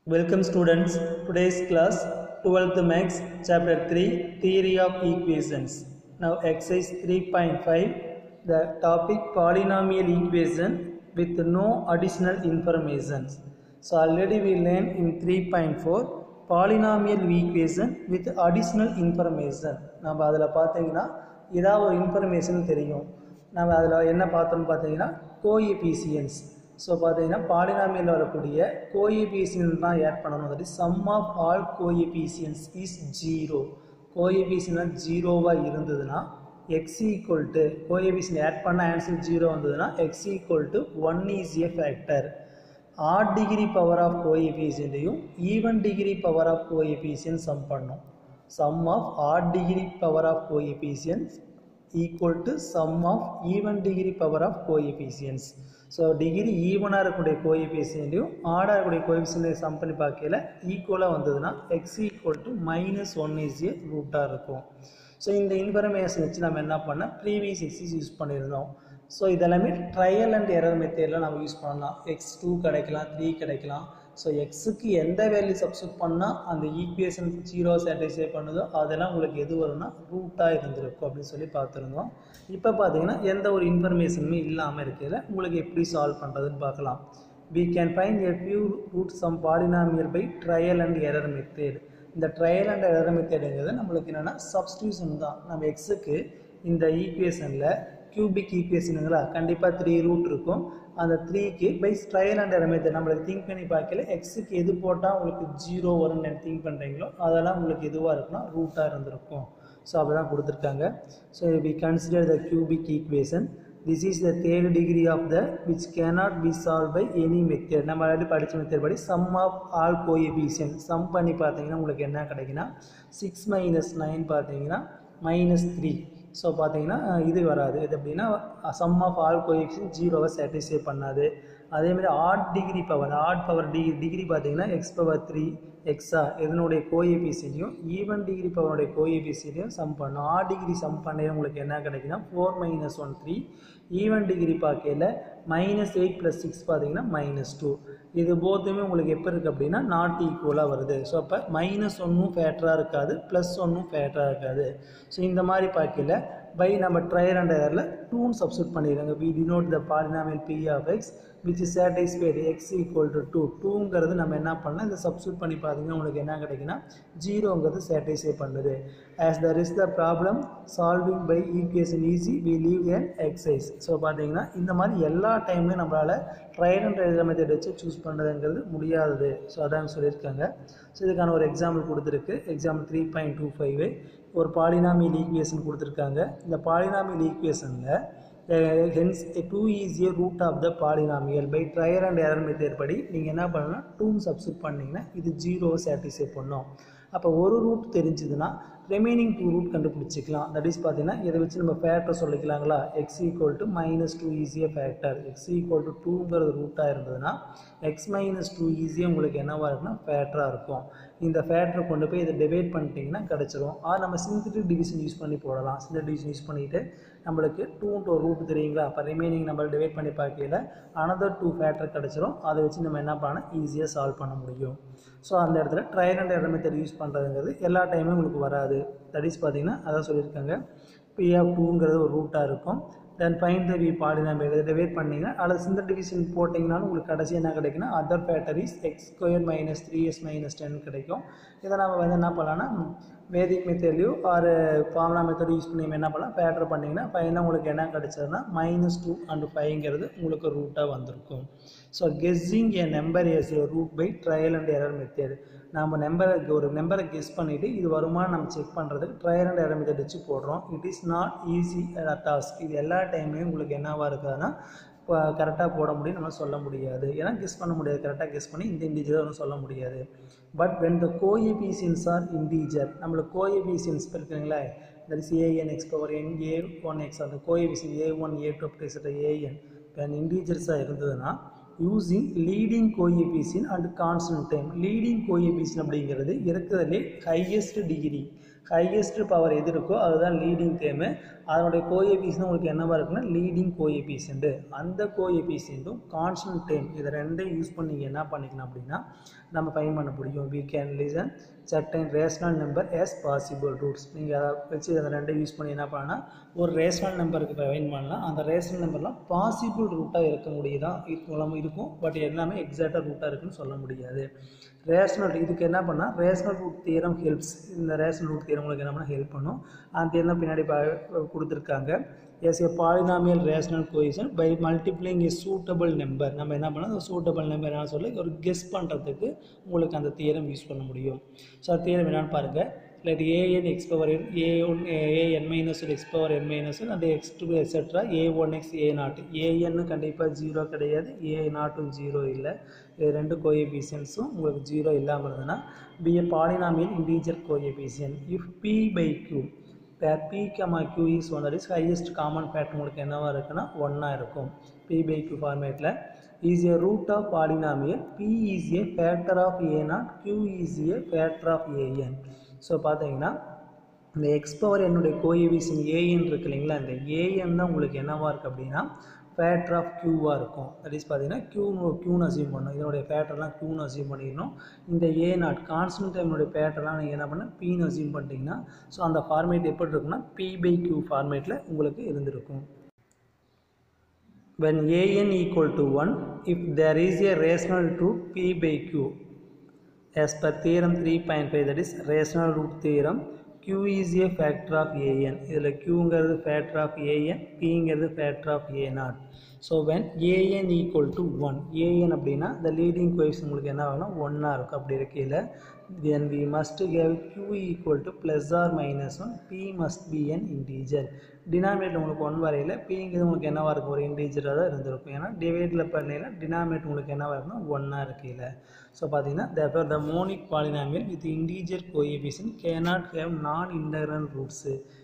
Welcome students. Today's class 12th Max Chapter 3 Theory of Equations. Now exercise 3.5 the topic polynomial equation with no additional information. So already we learned in 3.4 polynomial equation with additional information. நம்ம அதில் பார்த்தீங்கன்னா ஏதாவது ஒரு information தெரியும் நம்ம அதில் என்ன பார்த்தோம்னு பார்த்தீங்கன்னா கோஎபிசியன்ஸ் ஸோ பார்த்தீங்கன்னா பாலினாமியில் வரக்கூடிய கோஎபிசியன்ஸ் தான் ஆட் பண்ணணும் that is sum of all coefficients is zero coefficient ஜீரோவாக இருந்ததுன்னா x equal to coefficient add பண்ண ஆன்சர் ஜீரோ வந்ததுன்னா x equal to one is a factor odd degree power of கோஎபிசியன்ட்டையும் even degree power of coefficient sum பண்ணோம் sum of odd degree power of coefficients equal to sum of even degree power of coefficients so degree ஈவனாக இருக்கக்கூடிய கோஎபிசியன்ட்டையும் ஆடாக இருக்கக்கூடிய கோஎபிசியன்ட்டையும் some பண்ணி பார்க்கல ஈக்குவலாக வந்ததுன்னா x equal to minus one is a ரூட்டாக இருக்கும் ஸோ இந்த இன்ஃபர்மேஷன் வச்சு நம்ம என்ன பண்ண ப்ரீவியஸ் எக்ஸிஸ் யூஸ் பண்ணியிருந்தோம் ஸோ இதெல்லாமே ட்ரையல் அண்ட் எரர் மெத்தேடில் நம்ம யூஸ் பண்ணலாம் எக்ஸ் டூ கிடைக்கலாம் த்ரீ கிடைக்கலாம் ஸோ எக்ஸுக்கு எந்த வேல்யூ சப்ஸ்டியூட் பண்ணால் அந்த ஈக்குவேஷன் ஜீரோ சாட்டிஸ்ஃபை பண்ணுதோ அதெல்லாம் உங்களுக்கு எது வரும்னா ரூட்டாக இருந்திருக்கும் அப்படின்னு சொல்லி பார்த்துருந்தோம் இப்போ பார்த்தீங்கன்னா எந்த ஒரு இன்ஃபர்மேஷனுமே இல்லாமல் இருக்கிறதுல உங்களுக்கு எப்படி சால்வ் பண்ணுறதுன்னு பார்க்கலாம் we can find a few roots some polynomial by trial and error method இந்த ட்ரையல் அண்ட் எரர் மெத்தேடுங்கிறது நம்மளுக்கு என்னென்னா சப்ஸ்டியூஷன் தான் நம்ம எக்ஸுக்கு இந்த ஈக்குவேஷனில் கியூபிக் ஈக்குவேஷனுங்களா கண்டிப்பாக த்ரீ ரூட் இருக்கும் அந்த த்ரீக்கு by trial and error method நம்மளுக்கு திங்க் பண்ணி பார்க்கல எக்ஸுக்கு எது போட்டால் உங்களுக்கு ஜீரோ வரும்னு திங்க் பண்ணுறீங்களோ அதெல்லாம் உங்களுக்கு எதுவாக இருக்குன்னா ரூட்டாக இருந்திருக்கும் ஸோ அப்படி தான் கொடுத்துருக்காங்க so we consider the cubic equation this is the third degree of the which cannot be solve by any method நம்ம ஆல்ரெடி படித்த மெத்தட் படி sum of all coefficient sum பண்ணி பார்த்தீங்கன்னா உங்களுக்கு என்ன கிடைக்குன்னா சிக்ஸ் மைனஸ் நைன் பார்த்தீங்கன்னா மைனஸ் த்ரீ ஸோ பார்த்தீங்கன்னா இது வராது இது எப்படின்னா சம் ஆஃப் ஆல் கோஎபிஷியன் ஜீரோவை சாட்டிஸ்ஃபை பண்ணாது அதேமாதிரி odd degree power odd power degree degree பார்த்தீங்கன்னா எக்ஸ் பவர் த்ரீ எக்ஸா இதனுடைய கோஎபிசிலையும் ஈவன் டிகிரி பவனுடைய கோஎபிசிலையும் சம் பண்ணும் ஆட் டிகிரி சம் பண்ண உங்களுக்கு என்ன கிடைக்குன்னா four minus one three even degree பார்க்கையில் மைனஸ் எயிட் ப்ளஸ் சிக்ஸ் பார்த்தீங்கன்னா மைனஸ் டூ இது போத்துமே உங்களுக்கு எப்போ இருக்குது அப்படின்னா நாட் ஈக்குவலாக வருது ஸோ அப்போ மைனஸ் ஒன்றும் ஃபேட்டராக இருக்காது ப்ளஸ் ஒன்றும் ஃபேட்டராக இருக்காது ஸோ இந்த மாதிரி பார்க்கல பை நம்ம ட்ரையல் அண்ட் எயரில் டூன்னு சப்ஸ்டியூட் பண்ணிடுறாங்க we denote the polynomial P of x which is satisfied x equal to two டூங்கிறது நம்ம என்ன பண்ணலாம் இதை சப்ஸ்டியூட் பண்ணி பார்த்தீங்கன்னா உங்களுக்கு என்ன கிடைக்குன்னா ஜீரோங்கிறது சாட்டிஸ்ஃபை பண்ணுது as there is the problem solving by equation easy we leave and exercise so பார்த்தீங்கன்னா இந்த மாதிரி எல்லா டைம்லையும் நம்மளால் ட்ரையல் அண்ட் எரர் மெத்தட் வச்சு சூஸ் பண்ணுறதுங்கிறது முடியாதது ஸோ அதான் சொல்லியிருக்காங்க ஸோ இதுக்கான ஒரு எக்ஸாம்பிள் கொடுத்துருக்கு example three point two five ஒரு பாலினாமியல் ஈக்குவேஷன் கொடுத்துருக்காங்க இந்த பாலினாமியல் ஈக்குவேஷனில் hence two is a root of the polynomial by trial and error method படி நீங்கள் என்ன பண்ணலாம் டூன்னு சப்ஸ்டியூட் பண்ணிங்கன்னா இது ஜீரோவை சாட்டிஸ்ஃபை பண்ணும் அப்போ ஒரு ரூட் தெரிஞ்சுதுன்னா ரிமைனிங் டூ ரூட் கண்டுபிடிச்சிக்கலாம் தட் இஸ் பார்த்தீங்கன்னா இதை வச்சு நம்ம ஃபேக்டர் சொல்லிக்கலாங்களா x equal to minus two ஈஸியாக ஃபேக்டர் எக்ஸ் ஈக்குவல் டு டூங்கிறது ரூட்டாக இருந்ததுன்னா எக்ஸ் மைனஸ் டூ ஈஸியாக உங்களுக்கு என்னவாக இருக்குன்னா ஃபேக்டராக இருக்கும் இந்த ஃபேக்டரை கொண்டு போய் இதை டிவைட் பண்ணிட்டீங்கன்னா கிடச்சிரும் ஆர் நம்ம சிந்தட்டிக் டிவிஷன் யூஸ் பண்ணி போடலாம் சிந்தட்டிக் டிவிஷன் யூஸ் பண்ணிவிட்டு நம்மளுக்கு டூன்ட்டு ஒரு ரூட் தெரியுங்களா அப்போ ரிமைனிங் நம்ம டிவைட் பண்ணி பார்க்கல அனதர் டூ ஃபேக்டர் கிடச்சிரும் அதை வச்சு நம்ம என்ன பண்ணலாம் ஈஸியாக சால்வ் பண்ண முடியும் ஸோ அந்த இடத்துல trial and error method use பண்ணுறதுங்கிறது எல்லா டைமும் உங்களுக்கு வராது தட் இஸ் பார்த்தீங்கன்னா அதான் சொல்லியிருக்காங்க பி ஆஃப் டூங்கிறது ஒரு ரூட்டாக இருக்கும் then find the we polynomial இதை டிவைட் பண்ணிங்கன்னா அல்லது சிந்த டிவிஷன் போட்டிங்கனாலும் உங்களுக்கு கடைசி என்ன கிடைக்குன்னா other factor is x square minus three x minus ten கிடைக்கும் இதை நம்ம வந்து என்ன பண்ணலாம்னா வேதிக் மெத்தட்லையோ ஆர் ஃபார்முலா மெத்தட் யூஸ் பண்ணி என்ன பண்ணலாம் ஃபேக்டர் பண்ணிங்கன்னா ஃபைனலாக உங்களுக்கு என்ன கிடைச்சதுன்னா மைனஸ் டூ அண்ட் ஃபைவ்ங்கிறது உங்களுக்கு ரூட்டாக வந்திருக்கும் so guessing a number as a root by trial and error method நம்ம நம்பரை ஒரு நம்பரை கெஸ் பண்ணிவிட்டு இது வருமானு நம்ம செக் பண்ணுறதுக்கு ட்ரையல் அண்ட் எரர் மெத்தட் வச்சு போடுறோம் it is not easy task இது எல்லா டைம்லையும் உங்களுக்கு என்னவாக இருக்குதுன்னா இப்போ கரெக்டாக போட முடியும் நம்ம சொல்ல முடியாது ஏன்னா கெஸ் பண்ண முடியாது கரெக்டாக கெஸ் பண்ணி இந்த இண்டிஜர் ஒன்றும் சொல்ல முடியாது but when the coefficients are integer நம்மளுக்கு கோஎபிசியன்ஸ் இருக்குங்களா that is a n X power n a one x அந்த coefficient a one a two plus a n இப்போ இண்டீஜர்ஸாக இருந்ததுன்னா using leading coefficient and constant term leading coefficient அப்படிங்கிறது இருக்கிறதுலே highest degree highest power எது இருக்கோ அதுதான் லீடிங் தேமு அதனுடைய கோஎபிசியன் உங்களுக்கு என்னவா இருக்குன்னா லீடிங் கோஎபிசியன்ட் அந்த கோஎபிசியன்ட்டும் கான்ஸ்டன்ட் டைம் இதை ரெண்டையும் யூஸ் பண்ணி நீங்கள் என்ன பண்ணிக்கலாம் அப்படின்னா நம்ம ஃபைன் பண்ண முடியும் we can listen certain rational number as possible roots நீங்கள் அதை வச்சு அதை ரெண்டையும் யூஸ் பண்ணி என்ன பண்ணலாம் ஒரு ரேஷனல் நம்பருக்கு ஃபைன் பண்ணலாம் அந்த ரேஷனல் நம்பர்லாம் பாசிபிள் ரூட்டாக இருக்கக்கூடியதான் இருக்கும் இருக்கும் பட் எல்லாமே எக்ஸாக்டாக ரூட்டாக இருக்குன்னு சொல்ல முடியாது ரேஷனல் இதுக்கு என்ன பண்ணால் ரேஷனல் ரூட் தியரம் ஹெல்ப்ஸ் இந்த ரேஷனல் ரூட் தியரம் உங்களுக்கு என்ன பண்ணால் ஹெல்ப் பண்ணும் அந்த தியரம் பின்னாடி பா- கொடுத்துருக்காங்க as a polynomial rational coefficient by multiplying a suitable number நம்ம என்ன பண்ணலாம் அந்த சூட்டபிள் நம்பர் என்ன சொல்லி ஒரு கெஸ் பண்ணுறதுக்கு உங்களுக்கு அந்த தியரம் யூஸ் பண்ண முடியும் ஸோ அந்த தியரம் என்னன்னு பாருங்கள் let an x power n a1 an minus x power n minus n and x to etc a1x a naught an கண்டிப்பாக ஜீரோ கிடையாது a நாட்டும் ஜீரோ இல்லை இது ரெண்டு கோஎபிசியன்ஸும் உங்களுக்கு ஜீரோ இல்லாமல் இருந்ததுன்னா P a polynomial integer coefficient if p by q where p comma q is one that is highest common factor உங்களுக்கு என்னவா இருக்குன்னா ஒன்றா இருக்கும் p by q ஃபார்மேட்டில் is a root of polynomial p is a factor of a naught q is a factor of an so பார்த்தீங்கன்னா இந்த x power என்னுடைய coefficient a n இருக்கு இல்லைங்களா இந்த ஏஎன் தான் உங்களுக்கு என்னவா இருக்குது அப்படின்னா ஃபேக்டர் ஆஃப் க்யூவாக இருக்கும் தட் இஸ் பார்த்தீங்கன்னா க்யூ க்யூன்னு அசியூம் பண்ணணும் இதனுடைய ஃபேக்டர்லாம் க்யூன்னு அசியூம் பண்ணிடணும் இந்த ஏ நாட் கான்ஸ்டன்ட் டைமோடைய ஃபேக்டர்லாம் நீங்கள் என்ன பண்ண பின்னு அசியூம் பண்ணிட்டீங்கன்னா ஸோ அந்த ஃபார்மேட் எப்படி இருக்குன்னா பி பை க்யூ ஃபார்மேட்டில் உங்களுக்கு இருந்திருக்கும் when an equal to 1 if there is a rational root p by q as per theorem 3.5 that is rational root theorem q is a factor of an இதில் qங்கிறது factor of an pங்கிறது factor of a naught so when an equal to 1 an அப்படின்னா the leading coefficient உங்களுக்கு என்ன ஆகணும் ஒன்றா இருக்கும் அப்படி இருக்கையில் then we must have q equal to plus or minus 1 p must be an integer டினாமினேட் உங்களுக்கு one வரையில் பிங்கிறது உங்களுக்கு என்னவா இருக்கும் ஒரு இன்டீஜராக தான் இருந்திருக்கும் ஏன்னா டிவைடில் பண்ணையில் டினாமினேட் உங்களுக்கு என்னவா இருக்குன்னா ஒன்றா இருக்கையில் ஸோ பார்த்தீங்கன்னா therefore the monic polynomial with integer coefficient cannot have non-integral roots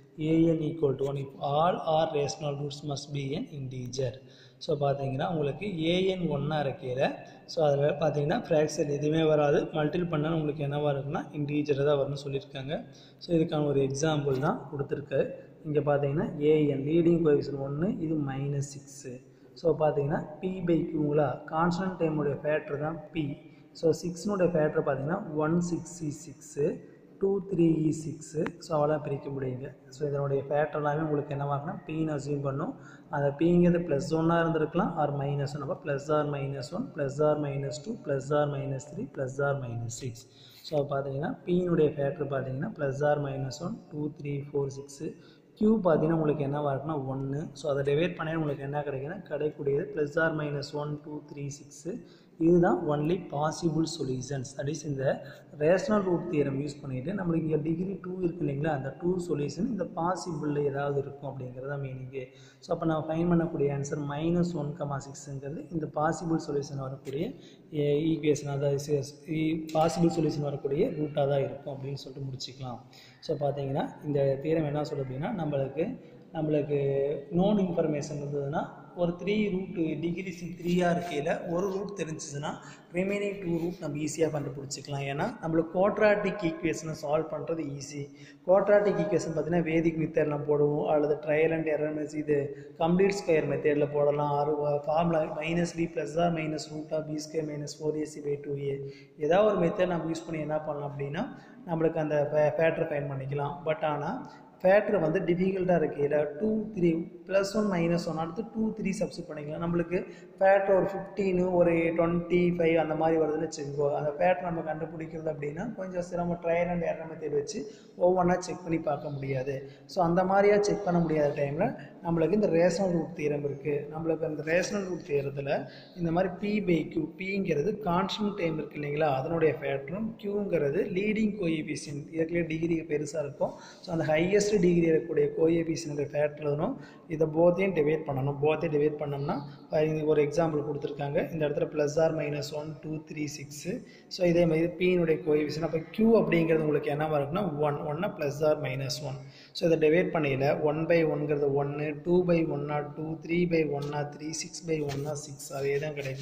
an equal to 1 if all are rational roots must be an integer so பார்த்தீங்கன்னா உங்களுக்கு ஏஎன் ஒன்றா இருக்கையில் ஸோ அதில் பார்த்தீங்கன்னா ஃப்ராக்சர் எதுவுமே வராது மல்டிபிள் பண்ணால் உங்களுக்கு என்னவா இருக்குன்னா இன்டீஜர் தான் வரும்னு சொல்லியிருக்காங்க ஸோ இதுக்கான ஒரு எக்ஸாம்பிள் தான் கொடுத்துருக்கு இங்கே பார்த்தீங்கன்னா ஏஎன் லீடிங் கோஎஃபிஷியன்ட் ஒன்று இது மைனஸ் சிக்ஸு ஸோ பார்த்தீங்கன்னா பி பை கியூங்களா கான்ஸ்டன்ட் டைமுடைய ஃபேக்டர் தான் பி ஸோ சிக்ஸ்னுடைய ஃபேக்டர் பார்த்தீங்கன்னா one sixty six two three இ சிக்ஸு ஸோ அவ்வளோ பிரிக்க முடியுங்க ஸோ இதனுடைய ஃபேக்டர் எல்லாமே உங்களுக்கு என்னவா இருக்குன்னா பின்னு அசியூம் பண்ணும் அந்த பிங்கிறது ப்ளஸ் ஒன்னாக இருந்திருக்கலாம் ஆர் மைனஸ் ஒன் அப்போ plus or minus one plus or minus two plus or minus three plus or minus six so பார்த்தீங்கன்னா பியினுடைய ஃபேக்டர் பார்த்தீங்கன்னா plus or minus one two three four six Q பார்த்தீங்கன்னா உங்களுக்கு என்னவா இருக்குன்னா ஒன்று ஸோ அதை டிவைட் பண்ணி உங்களுக்கு என்ன கிடைக்குன்னா கிடைக்கூடியது plus or minus one two three six இதுதான் only possible solutions that is இந்த ரேஷனல் ரூட் தியரம் யூஸ் பண்ணிட்டு நம்மளுக்கு இங்கே டிகிரி டூ இருக்கு இல்லைங்களா அந்த டூ சொல்யூஷன் இந்த பாசிபிளில் ஏதாவது இருக்கும் அப்படிங்கிறது தான் மீனிங்கு ஸோ அப்போ நம்ம ஃபைன் பண்ணக்கூடிய ஆன்சர் மைனஸ் ஒன் கமா சிக்ஸுங்கிறது இந்த பாசிபிள் சொல்யூஷன் வரக்கூடிய ஈக்குவேஷன் அதாவது பாசிபிள் சொல்யூஷன் வரக்கூடிய ரூட்டாக தான் இருக்கும் அப்படின்னு சொல்லிட்டு முடிச்சுக்கலாம் ஸோ பார்த்தீங்கன்னா இந்த தியரம் என்ன சொல்லுது அப்படின்னா நம்மளுக்கு நம்மளுக்கு நோன் இன்ஃபர்மேஷன் இருந்ததுன்னா ஒரு த்ரீ ரூட்டு டிகிரி சி த்ரீயாக இருக்கையில் ஒரு ரூட் தெரிஞ்சிச்சுன்னா ரிமைனிங் டூ ரூட் நம்ம ஈஸியாக கண்டுபிடிச்சிக்கலாம் ஏன்னா நம்மளுக்கு குவாட்ராட்டிக் ஈக்குவேஷனை சால்வ் பண்ணுறது ஈஸி குவாட்ராட்டிக் ஈக்குவேஷன் பார்த்தீங்கன்னா வேதிக் மெத்தடில் போடுவோம் அல்லது ட்ரையல் அண்ட் எரர் இது கம்ப்ளீட் ஸ்கொயர் மெத்தடில் போடலாம் ஆறு formula minus B plus or minus root of B square minus four AC by two A ஏதாவது ஒரு மெத்தட் நம்ம யூஸ் பண்ணி என்ன பண்ணலாம் அப்படின்னா நம்மளுக்கு அந்த ஃபேக்டரை ஃபைன் பண்ணிக்கலாம் பட் ஆனால் ஃபேக்டர் வந்து டிஃபிகல்ட்டாக இருக்கையில் two three plus one minus one அடுத்து டூ த்ரீ சப்ஸ்ட் பண்ணிக்கலாம் நம்மளுக்கு ஃபேக்டர் ஒரு ஃபிஃப்டீனு ஒரு டுவெண்ட்டி ஃபைவ் அந்த மாதிரி வருதுன்னு வச்சுக்கோ அந்த ஃபேக்டர் நம்ம கண்டுபிடிக்கிறது அப்படின்னா கொஞ்சம் சிரமம் ட்ரையல் அண்ட் எரர் மெத்தட் வச்சு ஒவ்வொன்றா செக் பண்ணி பார்க்க முடியாது ஸோ அந்த மாதிரியா செக் பண்ண முடியாத டைமில் நம்மளுக்கு இந்த ரேஷனல் ரூட் தீரம் இருக்குது நம்மளுக்கு அந்த ரேஷனல் ரூட் தீரத்தில் இந்த மாதிரி பி பை கியூ பிங்கிறது கான்ஸ்டன்ட் டைம் இருக்கு இல்லைங்களா அதனுடைய ஃபேக்டரும் கியூங்கிறது லீடிங் கோஎபிசியன் இதுக்குள்ளே டிகிரி பெருசாக இருக்கும் ஸோ அந்த ஹையஸ்ட் டிகிரி இருக்கக்கூடிய கோஎபிசியனுடைய ஃபேக்டர் எழுதணும் இதை போத்தையும் டிவைட் பண்ணணும் போத்தையும் டிவைட் பண்ணோம்னா இதுக்கு ஒரு எக்ஸாம்பிள் கொடுத்துருக்காங்க இந்த இடத்துல plus or minus one two three six so இதே மாதிரி பியினுடைய கோஎபிசியன் அப்போ கியூ அப்படிங்கிறது உங்களுக்கு என்னவா இருக்குன்னா ஒன் ஒன்னா plus or minus one so இதை டிவைட் பண்ணையில் ஒன் பை ஒன்கிறது ஒன்று two by one not two three by one not three six by one not six அதே தான் கிடைக்கும்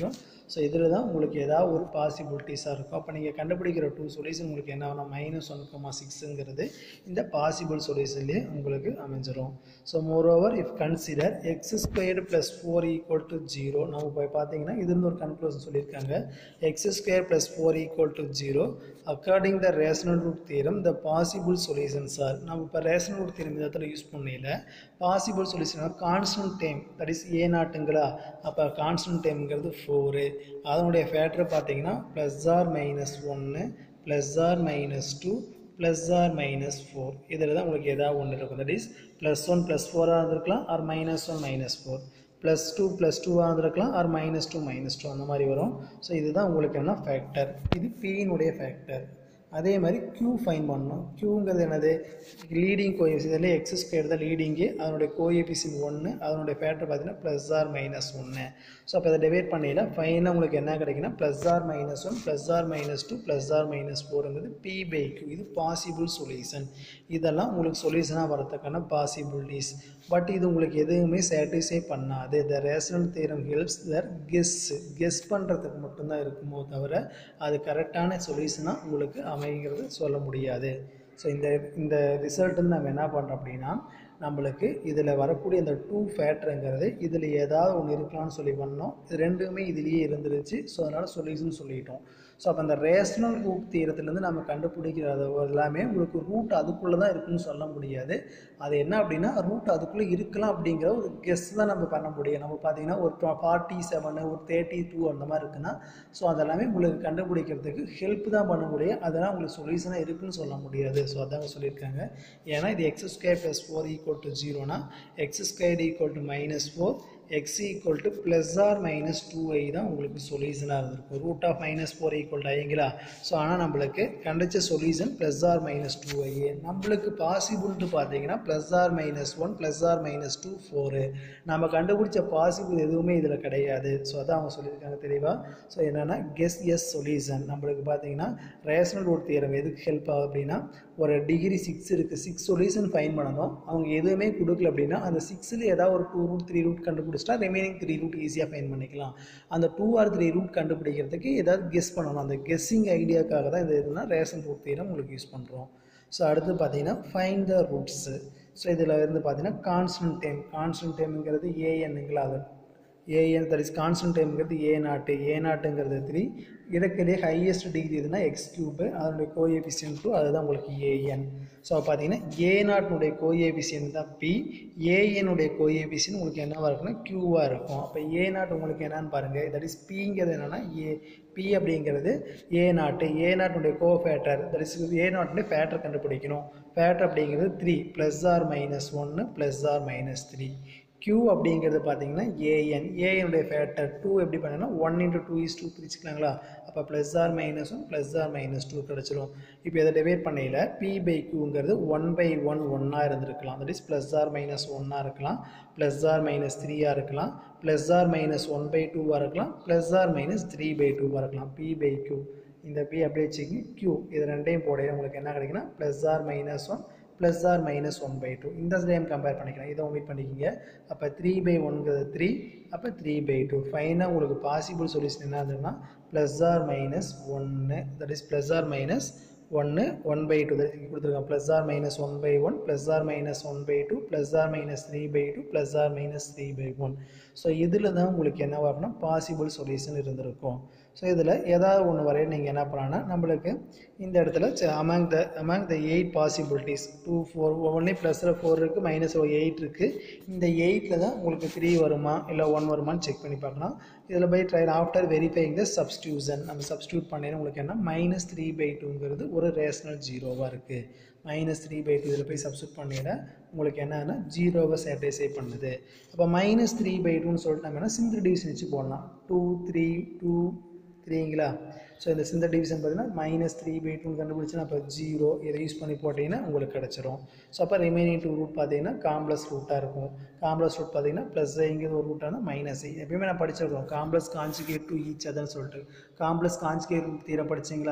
ஸோ இதில் தான் உங்களுக்கு ஏதாவது ஒரு பாசிபிலிட்டிஸாக இருக்கும் அப்போ நீங்கள் கண்டுபிடிக்கிற டூ சொல்யூஷன் உங்களுக்கு என்ன ஆகணும் மைனஸ் ஒன் கமா சிக்ஸுங்கிறது இந்த பாசிபிள் சொல்யூஷன்லேயே உங்களுக்கு அமைஞ்சிரும் so moreover if consider X squared plus four equal to zero நம்ம போய் பார்த்தீங்கன்னா இது இருந்து ஒரு கன்க்ளூஷன் சொல்லியிருக்காங்க X square plus four equal to zero according the rational root theorem the possible solutions are நம்ம இப்போ ரேஷனல் ரூட் தியரம் இந்த இடத்துல யூஸ் பண்ணல possible solution constant term that is A நாட்டுங்களா அப்போ கான்ஸ்டன்ட் டைம்ங்கிறது ஃபோரு அதனுடைய ஃபேக்டர் பார்த்தீங்கன்னா ப்ளஸ் ஆர் மைனஸ் ஒன்று plus or minus two plus or minus four இதில் தான் உங்களுக்கு ஏதாவது ஒன்று இருக்கும் that is plus one plus ஃபோராக இருந்திருக்கலாம் or minus one minus four plus two plus டூவாக இருந்திருக்கலாம் or minus two minus two அந்த மாதிரி வரும் ஸோ இதுதான் உங்களுக்கு என்ன ஃபேக்டர் இது பியினுடைய ஃபேக்டர் அதே மாதிரி க்யூ ஃபைன் பண்ணணும் க்யூங்கிறது என்னது லீடிங் கோஎஃபிஷியன் எக்ஸ் ஸ்கொயர் தான் லீடிங்கு அதனுடைய கோஎஃபிஷியன் ஒன்று அதனுடைய ஃபேக்டர் பார்த்தீங்கன்னா ப்ளஸ் ஆர் மைனஸ் ஒன்று ஸோ அப்போ அதை டிவைட் பண்ணையில் ஃபைனாக உங்களுக்கு என்ன கிடைக்குன்னா plus or minus one plus or minus two plus or minus ஃபோருங்கிறது பி பை கியூ இது பாசிபிள் சொல்யூஷன் இதெல்லாம் உங்களுக்கு சொல்யூஷனாக வரதுக்கான பாசிபிலிட்டிஸ் பட் இது உங்களுக்கு எதுவுமே சாட்டிஸ்ஃபை பண்ணாது the rational theorem helps the guess guess பண்ணுறதுக்கு மட்டும்தான் இருக்குமோ தவிர அது கரெக்டான சொல்யூஷனாக உங்களுக்கு அமைங்கிறது சொல்ல முடியாது ஸோ இந்த இந்த ரிசல்ட்டுன்னு நம்ம என்ன பண்ணுறோம் அப்படின்னா நம்மளுக்கு இதில் வரக்கூடிய இந்த டூ ஃபேக்டருங்கிறது இதில் ஏதாவது ஒன்று இருக்கலாம்னு சொல்லி பண்ணோம் இது ரெண்டுமே இதுலேயே இருந்துருச்சு ஸோ அதனால் சொல்யூஷன் சொல்லிட்டோம் ஸோ அப்போ அந்த ரேஷனல் ரூட் தீரத்துலேருந்து நம்ம கண்டுபிடிக்கிறது எல்லாமே உங்களுக்கு ரூட் அதுக்குள்ளே தான் இருக்குன்னு சொல்ல முடியாது அது என்ன அப்படின்னா ரூட் அதுக்குள்ளே இருக்கலாம் அப்படிங்கிற ஒரு கெஸ் தான் நம்ம பண்ண முடியும் நம்ம பார்த்தீங்கன்னா ஒரு ஃபார்ட்டி செவனு ஒரு தேர்ட்டி டூ அந்த மாதிரி இருக்குன்னா ஸோ அதெல்லாமே உங்களுக்கு கண்டுபிடிக்கிறதுக்கு ஹெல்ப் தான் பண்ண முடியும் அதெல்லாம் உங்களுக்கு சொல்யூஷனாக இருக்குன்னு சொல்ல முடியாது ஸோ அதாங்க சொல்லியிருக்காங்க ஏன்னா இது X square plus four equal to ஜீரோனா X square equal to minus four X equal to plus or minus two I தான் உங்களுக்கு சொல்யூஷனாக இருந்திருக்கும் root of minus four equal to ஐங்களா ஸோ ஆனால் நம்மளுக்கு கண்டிச்ச solution plus or minus two I நம்மளுக்கு பாசிபிள்ட்டு பார்த்தீங்கன்னா plus or minus one plus or minus two four நம்ம கண்டுபிடிச்ச பாசிபிள் எதுவுமே இதில் கிடையாது ஸோ அதான் அவங்க சொல்லியிருக்காங்க தெளிவாக ஸோ என்னென்னா கெஸ் எஸ் சொல்யூஷன் நம்மளுக்கு பார்த்தீங்கன்னா ரேஷனல் ரூட் தியரம் எதுக்கு ஹெல்ப் ஆகுது அப்படின்னா ஒரு டிகிரி சிக்ஸ் இருக்குது சிக்ஸ் சொல்யூஷன் ஃபைன் பண்ணணும் அவங்க எதுவுமே கொடுக்கல அப்படின்னா அந்த சிக்ஸில் ஏதாவது ஒரு டூ ரூட் த்ரீ ரூட் கண்டுபிடிச்சிட்டா ரிமைனிங் த்ரீ ரூட் ஈஸியாக ஃபைன் பண்ணிக்கலாம் அந்த டூ ஆர் த்ரீ ரூட் கண்டுபிடிக்கிறதுக்கு ஏதாவது கெஸ் பண்ணணும் அந்த கெஸ்ஸிங் ஐடியாக்காக தான் இந்த இதுனா ரேஷன் ரூட் தீரம் உங்களுக்கு யூஸ் பண்ணுறோம் ஸோ அடுத்து பார்த்தீங்கன்னா ஃபைன் த ரூட்ஸு ஸோ இதில் இருந்து பார்த்தீங்கன்னா கான்ஸ்டன்ட் டைம் கான்ஸ்டன்ட் டைம்ங்கிறது ஏஎன்னுங்களா அது ஏஎன் தட் இஸ் கான்ஸ்டன்ட் டைம்ங்கிறது ஏ நாட்டு ஏ நாட்டுங்கிறது த்ரீ இதற்கிடையே ஹையஸ்ட் டிகிரி எதுனா எக்ஸ் கியூபு அதனுடைய கோஎஃபிஷியன் டூ அதுதான் உங்களுக்கு ஏஎன் ஸோ பார்த்தீங்கன்னா ஏ நாட்டினுடைய கோஎஃபிஷியன் தான் பி ஏஎனுடைய கோஎஃபிஷியன் உங்களுக்கு என்னவாக இருக்குன்னா க்யூவாக இருக்கும் அப்போ ஏ நாட் உங்களுக்கு என்னன்னு பாருங்கள் தட் இஸ் பிங்கிறது என்னென்னா ஏ பி அப்படிங்கிறது ஏ நாட்டு ஏ நாட்டுடைய கோ ஃபேட்டர் தட் இஸ் ஏ நாட்டுடைய ஃபேட்டர் கண்டுபிடிக்கணும் ஃபேட்டர் அப்படிங்கிறது த்ரீ ப்ளஸ் ஆர் மைனஸ் ஒன்று plus or minus three q அப்படிங்கிறது பார்த்தீங்கன்னா ஏஎன் ஏஎனுடைய ஃபேக்டர் டூ எப்படி பண்ணணும்னா one into two is two பிரிச்சுக்கலாங்களா அப்போ plus or minus one plus or minus two கிடச்சிரும் இப்போ இதை டிவைட் பண்ணையில் பி பை க்யூங்கிறது ஒன் பை ஒன் ஒன்னாக இருந்திருக்கலாம் that is plus or minus ஒன்னாக இருக்கலாம் ப்ளஸ் ஆர் மைனஸ் த்ரீயாக இருக்கலாம் plus or minus one by டூவாக இருக்கலாம் plus or minus three by டூவாக இருக்கலாம் பி பை க்யூ இந்த பி அப்படியே வச்சுக்கிங்க க்யூ இது ரெண்டையும் போடையில் உங்களுக்கு என்ன கிடைக்குன்னா plus or minus one plus or minus one by two இந்த டைம் கம்பேர் பண்ணிக்கலாம் இதை ஒமிட் பண்ணிக்கிங்க அப்போ த்ரீ பை ஒன்கிறது த்ரீ அப்போ த்ரீ பை டூ ஃபைனாக உங்களுக்கு பாசிபிள் சொல்யூஷன் என்ன இருந்ததுன்னா ப்ளஸ் ஆர் மைனஸ் ஒன்று that is plus or minus ஒன்று ஒன் பை டூ இங்கே கொடுத்துருக்காங்க plus or minus one by one plus or minus one by two plus or minus three by two plus or minus three by one so இதில் தான் உங்களுக்கு என்ன வரணும் possible solution இருந்திருக்கும் so இதில் ஏதாவது ஒன்று வரைய நீங்கள் என்ன பண்ணலாம்னா நம்மளுக்கு இந்த இடத்துல among the among the eight possibilities two four ஒவ்வொன்றே ப்ளஸில் ஃபோர் இருக்குது மைனஸ் எயிட் இருக்குது இந்த எயிட்டில் தான் உங்களுக்கு த்ரீ வருமா இல்லை ஒன் வருமான்னு செக் பண்ணி பார்க்கலாம் இதில் by try after verifying the substitution நம்ம சப்ஸ்டியூட் பண்ணி உங்களுக்கு என்ன மைனஸ் த்ரீ பை டூங்கிறது ஒரு ரேஷனல் ஜீரோவாக இருக்குது மைனஸ் த்ரீ பை டூ இதில் போய் சப்ஸ்டியூட் பண்ணிட உங்களுக்கு என்னன்னா ஜீரோவை சாட்டிஸ்ஃபை பண்ணுது அப்போ மைனஸ் த்ரீ பை டூன்னு சொல்லிட்டு நம்ம என்ன சிங்கிள் டிவிஷன் வச்சு போடலாம் டூ த்ரீ டூ த்ரீங்களா ஸோ இந்த சிந்த டிவிஷன் பார்த்தீங்கன்னா மைனஸ் த்ரீ பை டூன்னு கண்டுபிடிச்சுன்னா அப்போ ஜீரோ இதை யூஸ் பண்ணி போட்டிங்கன்னா உங்களுக்கு கிடச்சிரும் ஸோ அப்போ ரிமைனிங் டூ ரூட் பார்த்தீங்கன்னா காம்ப்ளஸ் ரூட்டாக இருக்கும் காம்ப்ளஸ் ரூட் பார்த்தீங்கன்னா ப்ளஸ் ஐங்கிறது ஒரு ரூட்டான மைனஸ் ஐ எப்பயுமே நான் படிச்சிருக்கோம் காம்ப்ளஸ் கான்ஜுகேட் டு ஈச் அதர்னு சொல்லிட்டு காம்ப்ளஸ் கான்ஜுகேட் தீரம் படிச்சிங்களா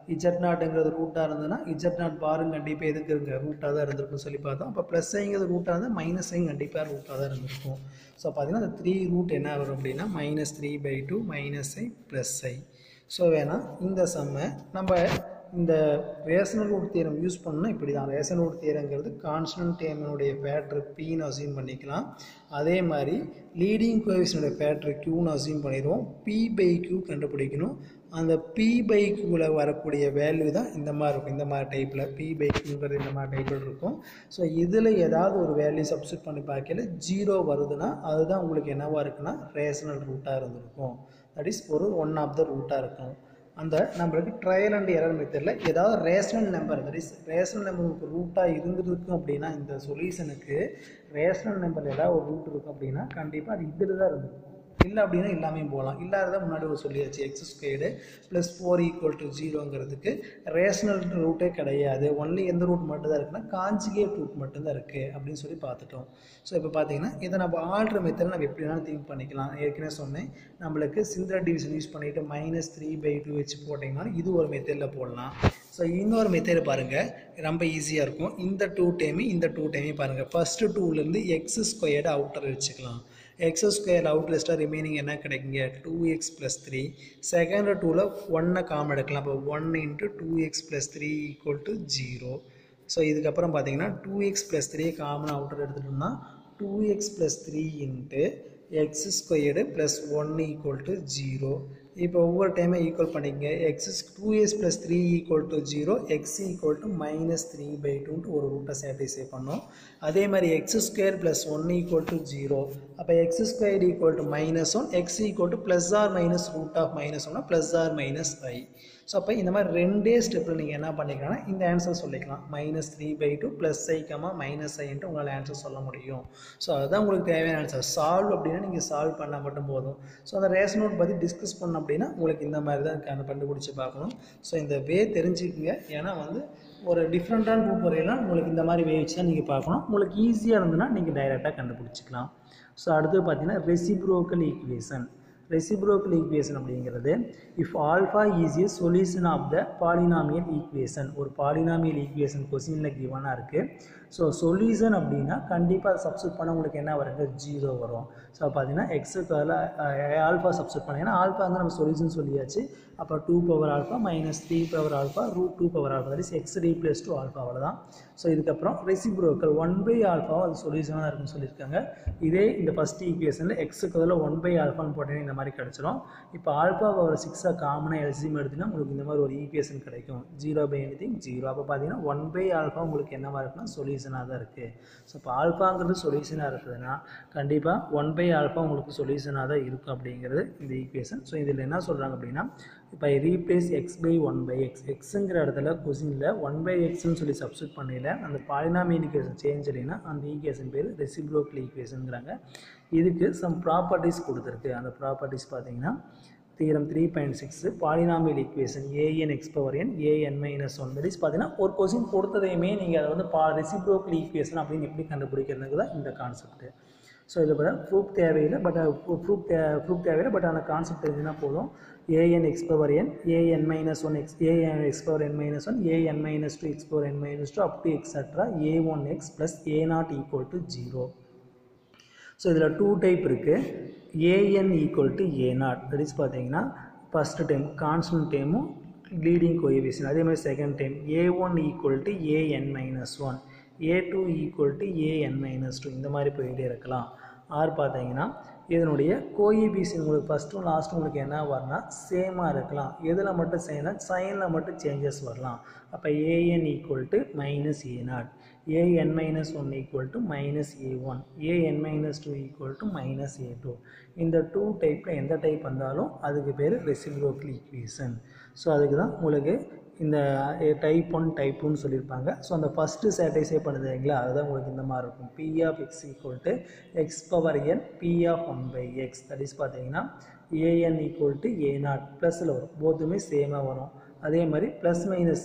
இஜட் நாட்டுங்கிறது ரூட்டாக இருந்ததுன்னா இஜட் நாட் பாருங்க கண்டிப்பாக எதுக்கு இருங்க ரூட்டாக தான் இருந்திருக்கும்னு சொல்லி பார்த்தோம் அப்போ ப்ளஸ் ஐங்கிறது ரூட்டாக இருந்தால் மைனஸ் ஐங் கண்டிப்பாக ரூட்டாக தான் இருந்திருக்கும் ஸோ பார்த்தீங்கன்னா அந்த த்ரீ ரூட் என்ன வரும் அப்படின்னா minus three by two minus I plus I so வேணால் இந்த சம்மை நம்ம இந்த ரேஷனல் ரூட் தியரம் யூஸ் பண்ணால் இப்படி தான் ரேஷனல் ரூட் தியரங்கிறது கான்ஸ்டன்ட் டேமினுடைய பேட்ரு பின்னு அசியூம் பண்ணிக்கலாம் அதே மாதிரி லீடிங் கோவிஷனுடைய பேட்ரு க்யூன்னு அசியூம் பண்ணிடுவோம் பி பை க்யூ கண்டுபிடிக்கணும் அந்த பி பை க்யூவில் வரக்கூடிய வேல்யூ தான் இந்த மாதிரி இருக்கும் இந்த மாதிரி டைப்பில் பி பை க்யூங்கிறது இந்த மாதிரி டைப்பில் இருக்கும் ஸோ இதில் ஏதாவது ஒரு வேல்யூ சப்ஸ்டியூட் பண்ணி பார்க்கல ஜீரோ வருதுன்னா அதுதான் உங்களுக்கு என்னவாக இருக்குன்னா ரேஷனல் ரூட்டாக இருந்திருக்கும் தட் இஸ் ஒரு ஒன் ஆஃப் த ரூட்டாக இருக்கும் அந்த நம்மளுக்கு ட்ரையல் அண்ட் எரர் மெத்தடில் ஏதாவது rational number that is rational number உங்களுக்கு ரூட்டாக இருந்திருக்கும் அப்படின்னா இந்த சொல்யூஷனுக்கு ரேஷனல் நம்பர் ஏதாவது ஒரு ரூட் இருக்கும் அப்படின்னா கண்டிப்பாக அது இதில் தான் இருந்திருக்கும் இல்லை அப்படின்னா எல்லாமே போகலாம் இல்லாததை முன்னாடி ஒரு சொல்லியாச்சு X squared plus four equal to ஜீரோங்கிறதுக்கு ரேஷனல் ரூட்டே கிடையாது ஒன்லி எந்த ரூட் மட்டும் தான் இருக்குன்னா காஞ்சிகேட் ரூட் மட்டும்தான் இருக்குது அப்படின்னு சொல்லி பார்த்துட்டோம் ஸோ இப்போ பார்த்தீங்கன்னா இதை நம்ம ஆல்ட்ரு மெத்தடில் நம்ம எப்படி வேணாலும் திங்க் பண்ணிக்கலாம் ஏற்கனவே சொன்னேன் நம்மளுக்கு சிந்தர் டிவிஷன் யூஸ் பண்ணிவிட்டு மைனஸ் த்ரீ பை டூ வச்சு போட்டிங்கன்னா இது ஒரு மெத்தடில் போடலாம் ஸோ இன்னொரு மெத்தட் பாருங்கள் ரொம்ப ஈஸியாக இருக்கும் இந்த டூ டைமு இந்த டூ டைமே பாருங்கள் ஃபஸ்ட்டு டூலேருந்து எக்ஸ் ஸ்கொயர்டு அவுட்டர் வச்சுக்கலாம் எக்ஸ் ஸ்கொயர் அவுட் லிஸ்ட்டாக ரிமைனிங் என்ன கிடைக்குங்க two X plus three second டூவில் ஒன்னை காமன் எடுக்கலாம் அப்போ one into two X plus three equal to zero so இதுக்கப்புறம் பார்த்தீங்கன்னா two X plus three common அவுட்டர் எடுத்துட்டோம்னா two X plus three into X squared plus one equal to zero இப்போ ஒவ்வொரு டைமே ஈக்குவல் பண்ணிக்கங்க X two S plus three equal to zero x equal to minus three by டூன்ட்டு ஒரு ரூட்டை satisfy பண்ணோம் அதே மாதிரி X square plus one equal to zero அப்போ X square equal to minus one X equal to plus or minus root of minus ஒன்னா plus or minus I so அப்போ இந்த மாதிரி ரெண்டே ஸ்டெப்பில் நீங்கள் என்ன பண்ணிக்கலாம்னா இந்த ஆன்சர் சொல்லிக்கலாம் minus three by two plus I comma minus ஐன்ட்டு உங்களால் ஆன்சர் சொல்ல முடியும் ஸோ அதுதான் உங்களுக்கு தேவையான ஆன்சர் சால்வ் அப்படின்னா நீங்கள் சால்வ் பண்ணால் மட்டும் போதும் ஸோ அந்த ரேஷன் நோட் பற்றி டிஸ்கஸ் பண்ண அப்படின்னா உங்களுக்கு இந்த மாதிரி தான் கண்டு கண்டுபிடிச்சி பார்க்கணும் ஸோ இந்த வே தெரிஞ்சுக்கங்க ஏன்னா வந்து ஒரு டிஃப்ரெண்ட்டான ரூட் வரையெல்லாம் உங்களுக்கு இந்த மாதிரி வே வச்சு தான் நீங்கள் பார்க்கணும் உங்களுக்கு ஈஸியாக இருந்ததுன்னா நீங்கள் டைரெக்டாக கண்டுபிடிச்சிக்கலாம் ஸோ அடுத்து பார்த்தீங்கன்னா ரெசிப்ரோக்கல் ஈக்குவேஷன் ரெசிப்ரோக்கல் ஈக்குவேஷன் அப்படிங்கிறது if alpha is a solution of the polynomial equation ஒரு பாலினாமியல் ஈக்குவேஷன் கொஸ்டினில் கிவனாக இருக்குது ஸோ சொல்யூஷன் அப்படின்னா கண்டிப்பாக அதை சப்ஸ்டியூட் பண்ண உங்களுக்கு என்ன வருங்க ஜீரோ வரும் ஸோ பார்த்தீங்கன்னா எக்ஸுக்கு அதில் ஆல்ஃபா சப்ஸ்டியூட் பண்ண ஏன்னா ஆல்ஃபா வந்து நம்ம சொல்யூஷன் சொல்லியாச்சு அப்போ two power alpha minus three power alpha root two power alpha that is X replace two alpha அவ்வளோதான் ஸோ இதுக்கப்புறம் ரெசிப்ரோக்கல் ஒன் பை ஆல்ஃபாவும் அது சொல்யூஷனாக இருக்குன்னு சொல்லியிருக்காங்க இதே இந்த ஃபஸ்ட் ஈக்குவேஷனில் எக்ஸுக்கு அதில் ஒன் பை ஆல்ஃபான்னு போட்டீங்கன்னா இந்த மாதிரி கிடச்சிரும் இப்போ ஆல்ஃபா பவர் சிக்ஸாக காமனாக எல்சிஎம் எடுத்தீங்கன்னா உங்களுக்கு இந்த மாதிரி ஒரு ஈக்குவேஷன் கிடைக்கும் zero by anything zero அப்போ பார்த்தீங்கன்னா ஒன் பை ஆல்ஃபா உங்களுக்கு என்னவாக இருக்குன்னா சொல்யூஷனாக தான் இருக்குது ஸோ இப்போ ஆல்ஃபாங்கிறது சொல்யூஷனாக இருக்குதுன்னா கண்டிப்பாக ஒன் பை ஆல்ஃபா உங்களுக்கு சொல்யூஷனாக தான் இருக்கும் அப்படிங்கிறது இந்த ஈக்குவேஷன் ஸோ இதில் என்ன சொல்கிறாங்க அப்படின்னா இப்போ replace X by one by X எக்ஸுங்கிற இடத்துல கொஸ்டினில் ஒன் பை எக்ஸ்னு சொல்லி சப்ஸ்டியூட் பண்ணல அந்த பாலினாமியல் ஈக்குவேஷன் சேஞ்ச் இல்லைன்னா அந்த ஈக்குவேஷன் பேர் ரெசிப்ரோக்கல் ஈக்குவேஷனுங்கிறாங்க இதுக்கு சம் ப்ராப்பர்ட்டிஸ் கொடுத்துருக்கு அந்த ப்ராப்பர்ட்டிஸ் பார்த்தீங்கன்னா theorem three point six polynomial equation A N X power N AN minus one that is பார்த்தீங்கன்னா ஒரு கொஸ்டின் கொடுத்ததையுமே நீங்கள் அதை வந்து பா ரெசிப்ரோக்கல் ஈக்குவேஷன் அப்படின்னு எப்படி கண்டுபிடிக்கிறதுக்கு தான் இந்த கான்செப்ட் ஸோ இதில் பார்த்தா ப்ரூஃப் தேவையில்லை பட் ப்ரூஃப் தே ப்ரூஃப் தேவையில்லை பட் அந்த கான்செப்ட் தெரிஞ்சுன்னா போதும் a n X power N AN minus one x a n X power n minus one a n minus two x power n minus two up to extra a one x plus a naught equal to zero so இதில் two type இருக்குது a n equal to a naught that is பார்த்தீங்கன்னா first time constant டைமும் leading coefficient அதே மாதிரி second time a one equal to a n minus one a two equal to a n minus two இந்த மாதிரி போயிட்டே இருக்கலாம் ஆர் பார்த்தீங்கன்னா இதனுடைய கோஇபிசியன் உங்களுக்கு ஃபஸ்ட்டும் லாஸ்ட்டும் உங்களுக்கு என்ன வரனா சேமாக இருக்கலாம் எதில் மட்டும் செய்யலாம் சைனில் மட்டும் சேஞ்சஸ் வரலாம் அப்போ a n equal to minus a naught a n minus one equal to minus a one a n minus two equal to minus a two இந்த டூ டைப்பில் எந்த டைப் வந்தாலும் அதுக்கு பேர் ரெசிப்ரோக்கல் ஈக்குவேஷன் ஸோ அதுக்கு தான் உங்களுக்கு இந்த டைப் ஒன் டைப் டூன்னு சொல்லியிருப்பாங்க ஸோ அந்த ஃபஸ்ட்டு சாட்டிஸ்ஃபை பண்ணுது இல்லைங்களா அதுதான் உங்களுக்கு இந்த மாதிரி இருக்கும் p of x equal to x power n p of one by x that is பார்த்தீங்கன்னா a n equal to a naught ப்ளஸில் வரும் போத்துமே சேமாக வரும் அதே மாதிரி ப்ளஸ் மைனஸ்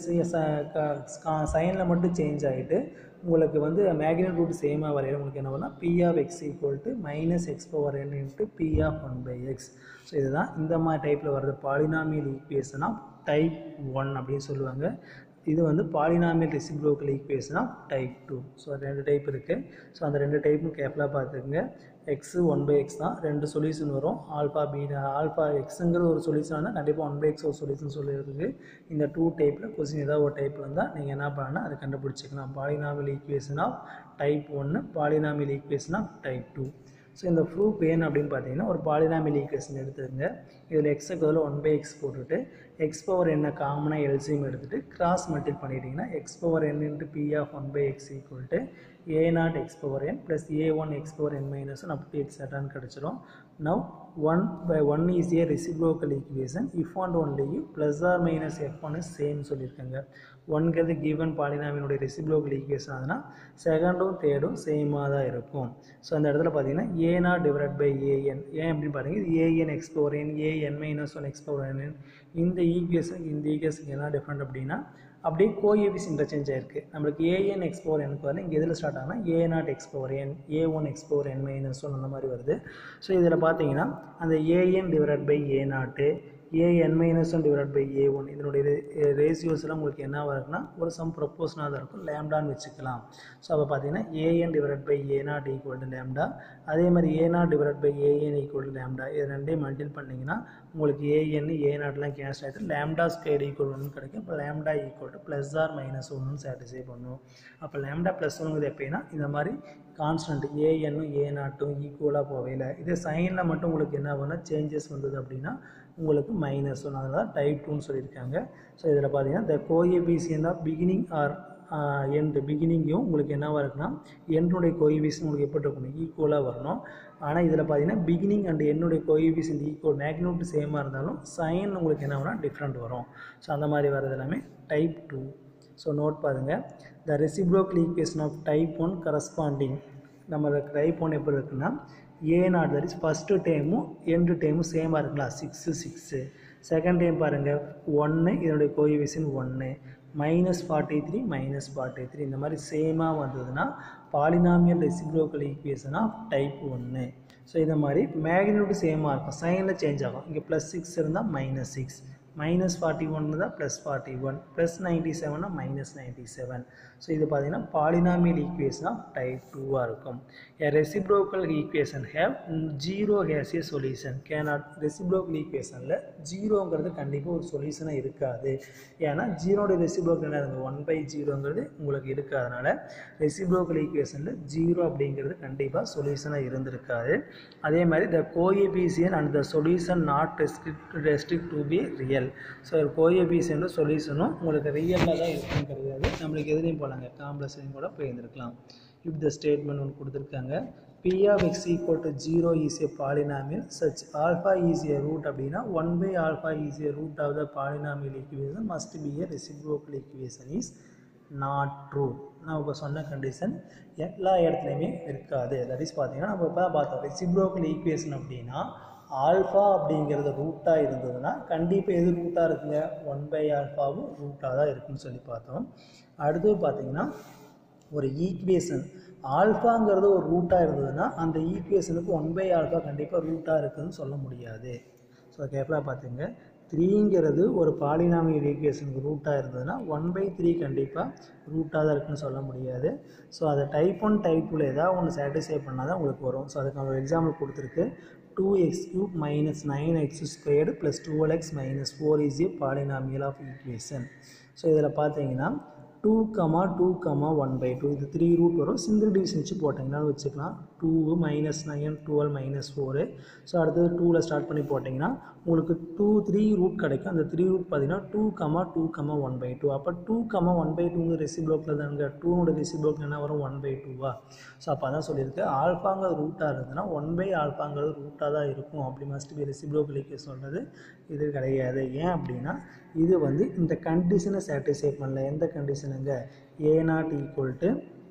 சைனில் மட்டும் சேஞ்ச் ஆகிட்டு உங்களுக்கு வந்து மேக்னட் ரூட் சேமாக வரையில உங்களுக்கு என்ன வரும்னா p of x equal to minus x power n into p of one by x so இதுதான் இந்த மாதிரி டைப்பில் வர்றது polynomial equation of type one அப்படின்னு சொல்லுவாங்க இது வந்து polynomial reciprocal equation of type two so ரெண்டு டைப் இருக்குது ஸோ அந்த ரெண்டு டைப்பும் கேர்ஃபுல்லாக பார்த்துக்குங்க எக்ஸு ஒன் பை எக்ஸ் தான் ரெண்டு சொல்யூஷன் வரும் ஆல்ஃபா பீடா ஆல்ஃபா எக்ஸுங்கிற ஒரு சொல்யூஷன் வந்தால் கண்டிப்பாக ஒன் பை எக்ஸ் ஒரு சொல்யூஷன் சொல்லியிருக்கு இந்த டூ டைப்பில் கொஸ்டின் ஏதாவது ஒரு டைப்பில் இருந்தால் நீங்கள் என்ன பண்ணலாம் அதை கண்டுபிடிச்சிக்கலாம் பாலினாமியல் ஈக்குவேஷன் ஆஃப் டைப் ஒன்று polynomial equation of type two so இந்த ப்ரூஃப் ஏன் அப்படின்னு பார்த்தீங்கன்னா ஒரு பாலினாமியல் ஈக்குவேஷன் எடுத்துக்கங்க இதில் எக்ஸுக்கு பதில் ஒன் பை எக்ஸ் போட்டுட்டு எக்ஸ் பவர் என்ன காமனாக எல்சிஎம் எடுத்துகிட்டு கிராஸ் மல்டிப் பண்ணிட்டீங்கன்னா x power n into p of one by x equal to a naught x power n plus a one x power n minus up to எக்ஸட்ரான்னு கிடச்சிரும் now one by one is a reciprocal equation if and only plus or minus f one same சொல்லியிருக்காங்க ஒன்கிறது given பாலினாமினுடைய reciprocal equation ஆகுதுன்னா செகண்டும் தேர்டும் சேமாக தான் இருக்கும் ஸோ அந்த இடத்துல பார்த்தீங்கன்னா a naught divide by a n ஏன் அப்படின்னு பார்த்தீங்கன்னா இது a n X power N AN minus one x power n இந்த ஈக்குவேஷன் இந்த ஈக்குவேஷன் என்ன டிஃப்ரெண்ட் அப்படின்னா அப்படியே கோஏபிஸ் இன்டர்சேஞ்ச் ஆயிருக்கு நம்மளுக்கு ஏஎன் எக்ஸ் பவர் எனக்கு வரல இங்கே எதில் ஸ்டார்ட் ஆகுனா a naught x power n a one x power n minus one அந்த மாதிரி வருது ஸோ இதில் பார்த்தீங்கன்னா அந்த AN divide by a naught a n minus one divide by a one இதனுடைய ரேசியோஸ் எல்லாம் உங்களுக்கு என்ன இருக்குன்னா ஒரு சம் ப்ரொப்போஷனாக தான் இருக்கும் லேம்டான்னு வச்சுக்கலாம் ஸோ அப்போ பார்த்தீங்கன்னா a n divide by a naught equal to lambda அதே மாதிரி a naught divide by a n equal to lambda இது ரெண்டையும் மல்டில் பண்ணிங்கன்னா உங்களுக்கு ஏஎன் ஏ நாட்லாம் கேன்சல் ஆகிட்டு லேம்டா ஸ்கொயர் ஈக்குவல் ஒன்று கிடைக்கும் இப்போ lambda equal to plus or minus ஒன்று சாட்டிஸ்ஃபை பண்ணும் அப்போ லேம்டா ப்ளஸ் ஒன்றுங்கிறது எப்படின்னா இந்த மாதிரி கான்ஸ்டன்ட் ஏஎன்னும் ஏ நாட்டும் ஈக்குவலாக போவையில் இதே சைனில் மட்டும் உங்களுக்கு என்ன பண்ணால் சேஞ்சஸ் வந்தது அப்படின்னா உங்களுக்கு மைனஸ் ஒன் அதனால தான் டைப் டூன்னு சொல்லியிருக்காங்க ஸோ இதில் பார்த்தீங்கன்னா the coefficient of beginning or end பிகினிங்கும் உங்களுக்கு என்னவாக இருக்குன்னா எண்ணுடைய கோஎபிசியன் உங்களுக்கு எப்படி இருக்கணும் ஈக்குவலாக வரணும் ஆனால் இதில் பார்த்தீங்கன்னா பிகினிங் அண்ட் என்னுடைய கோஎபிசியன் ஈக்குவல் மேக்னூட் சேமாக இருந்தாலும் சைன் உங்களுக்கு என்ன வரும் டிஃப்ரெண்ட் வரும் ஸோ அந்த மாதிரி வர்றது எல்லாமே டைப் டூ ஸோ நோட் பாருங்கள் the reciprocal equation of type one corresponding நம்ம டைப் ஒன் எப்படி இருக்குன்னா a naught that is first டைமும் எண்டு டைமும் சேமாக இருக்குங்களா சிக்ஸு சிக்ஸு செகண்ட் டைம் பாருங்கள் ஒன்று இதனுடைய கோஎபிசியன் ஒன்று minus forty three minus forty three இந்த மாதிரி சேமாக வந்ததுன்னா polynomial reciprocal equation of type ஒன்று ஸோ இந்த மாதிரி மேக்னியூட் சேமாக இருக்கும் சைனில் சேஞ்ச் ஆகும் இங்கே ப்ளஸ் சிக்ஸ் இருந்தால் மைனஸ் சிக்ஸ் மைனஸ் ஃபார்ட்டி ஒன்று தான் plus forty one plus ninety செவனா மைனஸ் நைன்ட்டி செவன் ஸோ இது பார்த்தீங்கன்னா பாலினாமியல் ஈக்குவேஷன் ஆஃப் டைப் டூவாக இருக்கும் a reciprocal equation have zero has a solution cannot reciprocal ஈக்குவேஷனில் ஜீரோங்கிறது கண்டிப்பாக ஒரு சொல்யூஷனாக இருக்காது ஏன்னா ஜீரோடைய ரெசிப்ரோக்கல் என்ன இருந்தது ஒன் பை ஜீரோங்கிறது உங்களுக்கு இருக்காதனால ரெசிப்ரோக்கல் ஈக்குவேஷனில் ஜீரோ அப்படிங்கிறது கண்டிப்பாக சொல்யூஷனாக இருந்திருக்காது அதே மாதிரி the coefficient and the solution not restrict restrict to be real so coefficient சொல்யூஷனும் உங்களுக்கு ரியலாக தான் இருக்குன்னு கிடையாது நம்மளுக்கு எதுலேயும் போகலாங்க காம்ப்ளெக்ஸ்லையும் கூட போயிருந்துருக்கலாம் இப் த ஸ்டேட்மெண்ட் ஒன்று கொடுத்துருக்காங்க p of x equal to zero is a polynomial such alpha is a root அப்படின்னா one by alpha is a root of the polynomial equation must be a reciprocal equation is not true நான் இப்போ சொன்ன condition எல்லா இடத்துலையுமே இருக்காது that is பார்த்தீங்கன்னா நம்ம இப்போ தான் பார்த்தோம் ரெசிப்ரோக்கல் ஈக்குவேஷன் அப்படின்னா ஆல்ஃபா அப்படிங்கிறது ரூட்டாக இருந்ததுன்னா கண்டிப்பாக எது ரூட்டாக இருக்குங்க ஒன் பை ஆல்ஃபாவும் ரூட்டாக தான் இருக்குன்னு சொல்லி பார்த்தோம் அடுத்தது பார்த்தீங்கன்னா ஒரு ஈக்குவேஷன் ஆல்ஃபாங்கிறது ஒரு ரூட்டாக இருந்ததுன்னா அந்த ஈக்குவேஷனுக்கு ஒன் பை ஆல்ஃபா கண்டிப்பாக ரூட்டாக இருக்குதுன்னு சொல்ல முடியாது ஸோ கேர்ஃபுல்லாக பார்த்துங்க த்ரீங்கிறது ஒரு பாலினாமியல் ஈக்குவேஷனுக்கு ரூட்டாக இருந்ததுன்னா ஒன் பை த்ரீ கண்டிப்பாக ரூட்டாக தான் இருக்குன்னு சொல்ல முடியாது ஸோ அதை டைப் ஒன் டைப் டூவில் ஏதாவது ஒன்று சாட்டிஸ்ஃபை பண்ணால் தான் உங்களுக்கு வரும் ஸோ அதுக்கு ஒரு எக்ஸாம்பிள் கொடுத்துருக்கு two x cube minus nine x squared plus twelve x minus four is a polynomial of equation so இதில் பார்த்தீங்கன்னா two comma two comma one by two இது த்ரீ ரூட் வரும் சிங்கிள் டிவிஷன் வச்சு போட்டிங்கனாலும் வச்சுக்கலாம் two minus nine twelve minus four so அடுத்தது டூவில் start பண்ணி போட்டிங்கன்னா உங்களுக்கு டூ த்ரீ ரூட் கிடைக்கும் அந்த த்ரீ ரூட் பார்த்தீங்கன்னா two comma two comma one by two அப்போ டூ கமா ஒன் பை டூங்க ரெசிப்ளோக்கில் தானுங்க டூனோட ரெசிப்ளோக்கில் என்ன வரும் ஒன் பை டூவா ஸோ அப்போ அதான் சொல்லியிருக்கு ஆல்ஃபாங்கிறது ரூட்டாக இருந்ததுன்னா ஒன் பை ஆல்ஃபாங்கிறது ரூட்டாக தான் இருக்கும் அப்படி மஸ்ட் பி ரெசிப்ளோக்கிலிக்கு சொல்கிறது இது கிடையாது ஏன் அப்படின்னா இது வந்து இந்த கண்டிஷனை சாட்டிஸ்ஃபை பண்ணல எந்த கண்டிஷனுங்க a naught equal to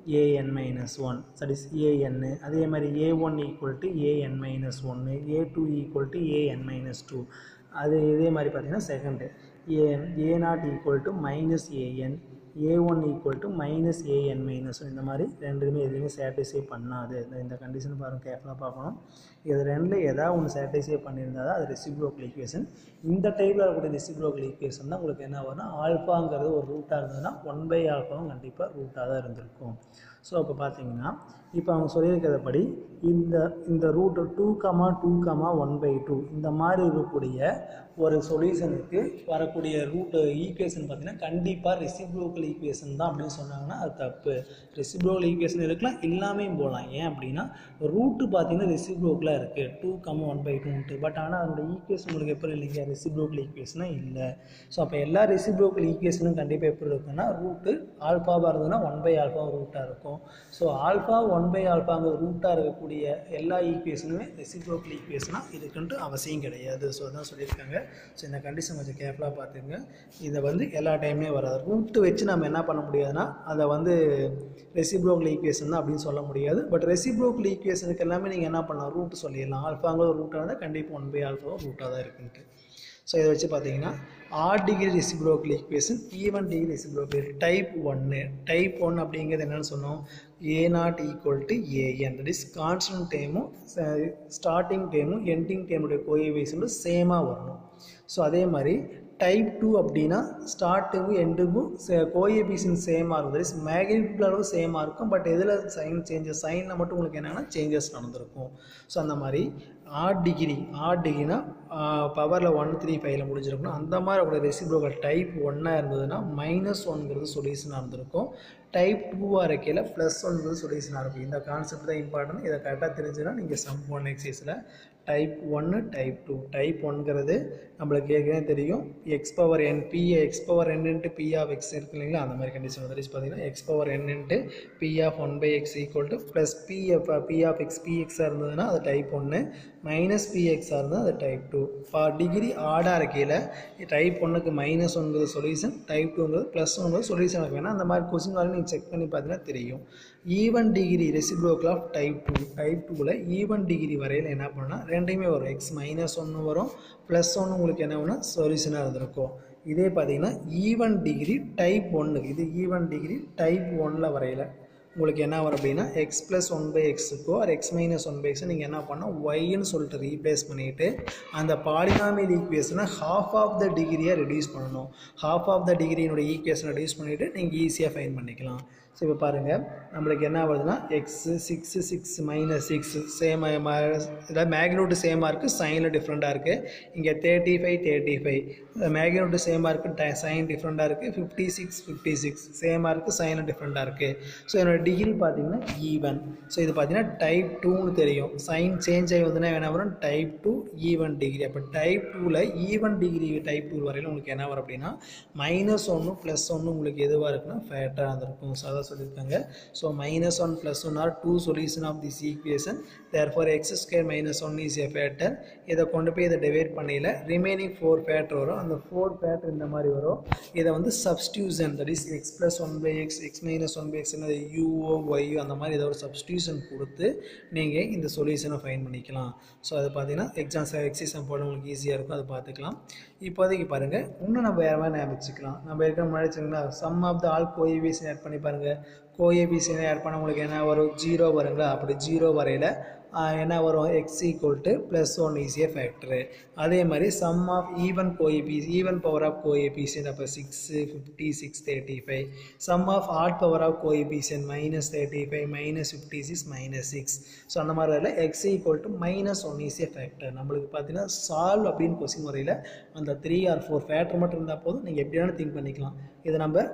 a n minus one that is a n அதே மாதிரி a one equal to a n minus ஒன்று a two equal to a n minus two அது இதே மாதிரி பார்த்தீங்கன்னா second a a naught equal to minus a n a one equal to minus a n minus இந்த மாதிரி ரெண்டுமே எதுவுமே சாட்டிஸ்ஃபை பண்ணாது இந்த- இந்த கண்டிஷன் பாருங்க கேர்ஃபுல்லாக பார்க்கணும் இது ரெண்டில் ஏதாவது ஒன்று சாட்டிஸ்ஃபை பண்ணியிருந்தால் தான் அது ரெசிப்ரோக்கல் ஈக்குவேஷன் இந்த டைப்பில் இருக்கக்கூடிய ரெசிப்ரோக்கல் ஈக்குவேஷன் தான் உங்களுக்கு என்ன வரும்னா ஆல்ஃபாங்கிறது ஒரு ரூட்டாக இருந்ததுன்னா ஒன் பை ஆல்ஃபாவும் கண்டிப்பாக ரூட்டாக தான் இருந்திருக்கும் ஸோ அப்போ பார்த்தீங்கன்னா இப்போ அவங்க சொல்லியிருக்கிறபடி இந்த இந்த root two comma two comma one by two இந்த மாதிரி இருக்கக்கூடிய ஒரு சொல்யூஷனுக்கு வரக்கூடிய ரூட் ஈக்குவேஷன் பார்த்தீங்கன்னா கண்டிப்பாக ரெசிப்ரோக்கல் ஈக்குவேஷன் தான் அப்படின்னு சொன்னாங்கன்னா அது தப்பு ரெசிப்ரோக்கல் ஈக்குவேஷன் இருக்கலாம் இல்லாமையும் போகலாம் ஏன் அப்படின்னா ரூட்டு பார்த்தீங்கன்னா ரெசிப்ரோக்கலாக இருக்குது டூ கமா ஒன் பை டூன்ட்டு பட் ஆனால் அதோட ஈக்குவேஷன் உங்களுக்கு எப்படி இல்லைங்க ரெசிப்ரோக்கல் ஈக்குவேஷனாக இல்லை ஸோ அப்போ எல்லா ரெசிப்ரோக்கல் ஈக்குவேஷனும் கண்டிப்பாக எப்படி இருக்குன்னா ரூட்டு ஆல்ஃபாவாக இருந்ததுன்னா ஒன் பை ஆல்ஃபா ரூட்டாக இருக்கும் ஸோ ஆல்ஃபா ஒன் பை ஆல்ஃபாங்க ரூட்டாக இருக்கக்கூடிய எல்லா ஈக்குவேஷனுமே ரெசிப்ரோக்கல் ஈக்குவேஷனாக இருக்குன்ட்டு அவசியம் கிடையாது ஸோ அதான் சொல்லியிருக்காங்க ஸோ இந்த கண்டிஷன் கொஞ்சம் கேர்ஃபுல்லாக பார்த்துங்க இதை வந்து எல்லா டைம்லேயே வராது ரூட்டு வச்சு நம்ம என்ன பண்ண முடியாதுன்னா அதை வந்து ரெசிப்ரோக்கல் ஈக்குவேஷன் தான் அப்படின்னு சொல்ல முடியாது பட் ரெசிப்ரோக்கல் ஈக்குவேஷனுக்கு எல்லாமே நீங்கள் என்ன பண்ணலாம் ரூட் சொல்லிடலாம் ஆல்ஃபாங்கிற ரூட்டாக இருந்தால் கண்டிப்பாக ஒன் பை ஆல்ஃபாவும் ரூட்டாக தான் இருக்குன்ட்டு ஸோ இதை வச்சு பார்த்தீங்கன்னா odd degree reciprocal equation even degree reciprocal type ஒன்று டைப் ஒன் அப்படிங்கிறது என்னென்னு சொன்னோம் a naught equal to a n that is constant டைமும் ஸ்டார்டிங் டைமும் எண்டிங் டைமுடைய கோஎஃபிஷியன்ட்டும் சேமாக வரணும் ஸோ அதே மாதிரி டைப் டூ அப்படின்னா ஸ்டார்ட்டுக்கும் எண்டுக்கும் கோஎபிசியன் சேமாக இருக்கும் தட் இஸ் மேக்னிட்யூட் அளவு சேமாக இருக்கும் பட் எதில் சைன் சேஞ்சஸ் சைனில் மட்டும் உங்களுக்கு என்னென்னா சேஞ்சஸ் நடந்திருக்கும் ஸோ அந்த மாதிரி ஆட் டிகிரி ஆட் டிகிரினா பவரில் ஒன் த்ரீ ஃபைவ்ல முடிஞ்சிருக்கணும் அந்த மாதிரி அவங்களோட ரெசிப்ரோக்கல் டைப் ஒன்னாக இருந்ததுன்னா மைனஸ் ஒன்ங்கிறது சொல்யூஷனாக இருந்திருக்கும் டைப் டூவாக இருக்கையில் ப்ளஸ் ஒன்ங்கிறது சொல்யூஷனாக இருக்கும் இந்த கான்செப்ட் தான் இம்பார்ட்டன்ட் இதை கரெக்டாக தெரிஞ்சுன்னா நீங்கள் சம் ஒன் எக்ஸைஸில் டைப் ஒன்று டைப் டூ டைப் ஒன்ங்கிறது நம்மளுக்கு ஏற்கனவே தெரியும் x power n p x power n into p of x இருக்கு இல்லைங்களா அந்த மாதிரி கண்டிஷன் தட் இஸ் பார்த்தீங்கன்னா x power n into p of one by x equal to plus p f p of x p எக்ஸாக இருந்ததுன்னா அது type ஒன்று minus B எக்ஸாக இருந்தால் அது டைப் டூ இப்போ டிகிரி ஆடாக இருக்கையில் டைப் ஒன்றுக்கு மைனஸ் ஒன்றுங்கிறது சொல்யூஷன் டைப் டூங்கிறது ப்ளஸ் ஒன்றுங்கிறது சொல்யூஷன் இருக்கு வேணால் அந்த மாதிரி கொஸ்டின் வரை நீங்கள் செக் பண்ணி பார்த்தீங்கன்னா தெரியும் even degree reciprocal of type two type டூவில் ஈவன் டிகிரி வரையில் என்ன பண்ணால் ரெண்டையுமே வரும் எக்ஸ் மைனஸ் ஒன்று வரும் ப்ளஸ் ஒன்று உங்களுக்கு என்ன வேணும் சொல்யூஷனாக இருந்திருக்கும் இதே பார்த்தீங்கன்னா ஈவன் டிகிரி டைப் ஒன்று இது ஈவன் டிகிரி டைப் ஒன்னில் வரையில் உங்களுக்கு என்ன வரும் அப்படின்னா எக்ஸ் ப்ளஸ் ஒன் பை எக்ஸுக்கோ or x minus one by எக்ஸை நீங்கள் என்ன பண்ணால் ஒய்ன்னு சொல்லிட்டு ரீப்ளேஸ் பண்ணிவிட்டு அந்த பாலினாமியல் ஈக்குவேஷனை ஹாஃப் ஆஃப் த டிகிரியாக ரெடியூஸ் பண்ணணும் ஹாஃப் ஆஃப் த டிகிரியினோட ஈக்குவேஷனை ரெடியூஸ் பண்ணிவிட்டு நீங்கள் ஈஸியாக ஃபைன் பண்ணிக்கலாம் ஸோ இப்போ பாருங்கள் நம்மளுக்கு என்ன வருதுன்னா x six six minus six same இதாவது மேக்னூட்டு சேமாக இருக்குது சைனில் டிஃப்ரெண்ட்டாக இருக்குது இங்கே thirty five thirty five magnitude சேமாக இருக்குது சைன் டிஃப்ரெண்ட்டாக இருக்குது ஃபிஃப்டி சிக்ஸ் ஃபிஃப்டி சிக்ஸ் சேமாக இருக்குது சைனில் டிஃப்ரெண்ட்டாக இருக்குது ஸோ என்னோட டிகிரி பார்த்தீங்கன்னா ஈவன் ஸோ இது பார்த்தீங்கன்னா டைப் டூன்னு தெரியும் சைன் சேஞ்ச் ஆகி வந்துன்னா என்ன வரும் டைப் டூ ஈவன் டிகிரி அப்போ டைப் டூவில் ஈவன் டிகிரி டைப் டூ வரையில் உங்களுக்கு என்ன வரும் அப்படின்னா மைனஸ் ஒன்று ப்ளஸ் ஒன்று உங்களுக்கு எதுவாக இருக்குன்னா ஃபேட்டாக இருந்திருக்கும் ஸோ அதான் சொல்லியிருக்காங்க so minus one plus one or two solution of this equation therefore x square minus one is a factor இதை கொண்டு போய் இதை டிவைட் பண்ணையில் ரிமைனிங் ஃபோர் ஃபேட்டர் வரும் அந்த ஃபோர் ஃபேட்டர் இந்த மாதிரி வரும் இதை வந்து substitution that is x plus one by x x minus one by x யூஓ ஒய்யூ அந்த மாதிரி ஏதோ ஒரு சப்ஸ்டியூஷன் கொடுத்து நீங்கள் இந்த சொல்யூஷனை ஃபைன் பண்ணிக்கலாம் ஸோ அது பார்த்தீங்கன்னா எக்ஸாம் எக்ஸிசம் போட உங்களுக்கு ஈஸியாக இருக்கும் அதை பார்த்துக்கலாம் இப்போதைக்கு பாருங்கள் இன்னும் நம்ம வேறு மாதிரி ஞாபகம் வச்சுக்கலாம் நம்ம ஏற்கனவே முன்னாடி வச்சுங்களா sum of the all coefficient odd பண்ணி பாருங்கள் கோஏபிஎஸ்சி ஆட் பண்ண உங்களுக்கு என்ன வரும் ஜீரோ வருங்களா அப்படி ஜீரோ வரையில் என்ன வரும் x equal to plus one ஈஸியாக ஃபேக்டரு அதே மாதிரி sum of even coefficient even power of coefficient அப்போ six fifty six thirty five sum of odd power of coefficient minus thirty five minus fifty six minus six so அந்த மாதிரி வரல x equal to minus one ஈஸியாக factor நம்மளுக்கு பார்த்தீங்கன்னா solve அப்படின்னு question முறையில் அந்த த்ரீ ஆர் ஃபோர் ஃபேக்டர் மட்டும் இருந்தால் போதும் நீங்கள் எப்படி வேணாலும் திங்க் பண்ணிக்கலாம் இதை நம்ம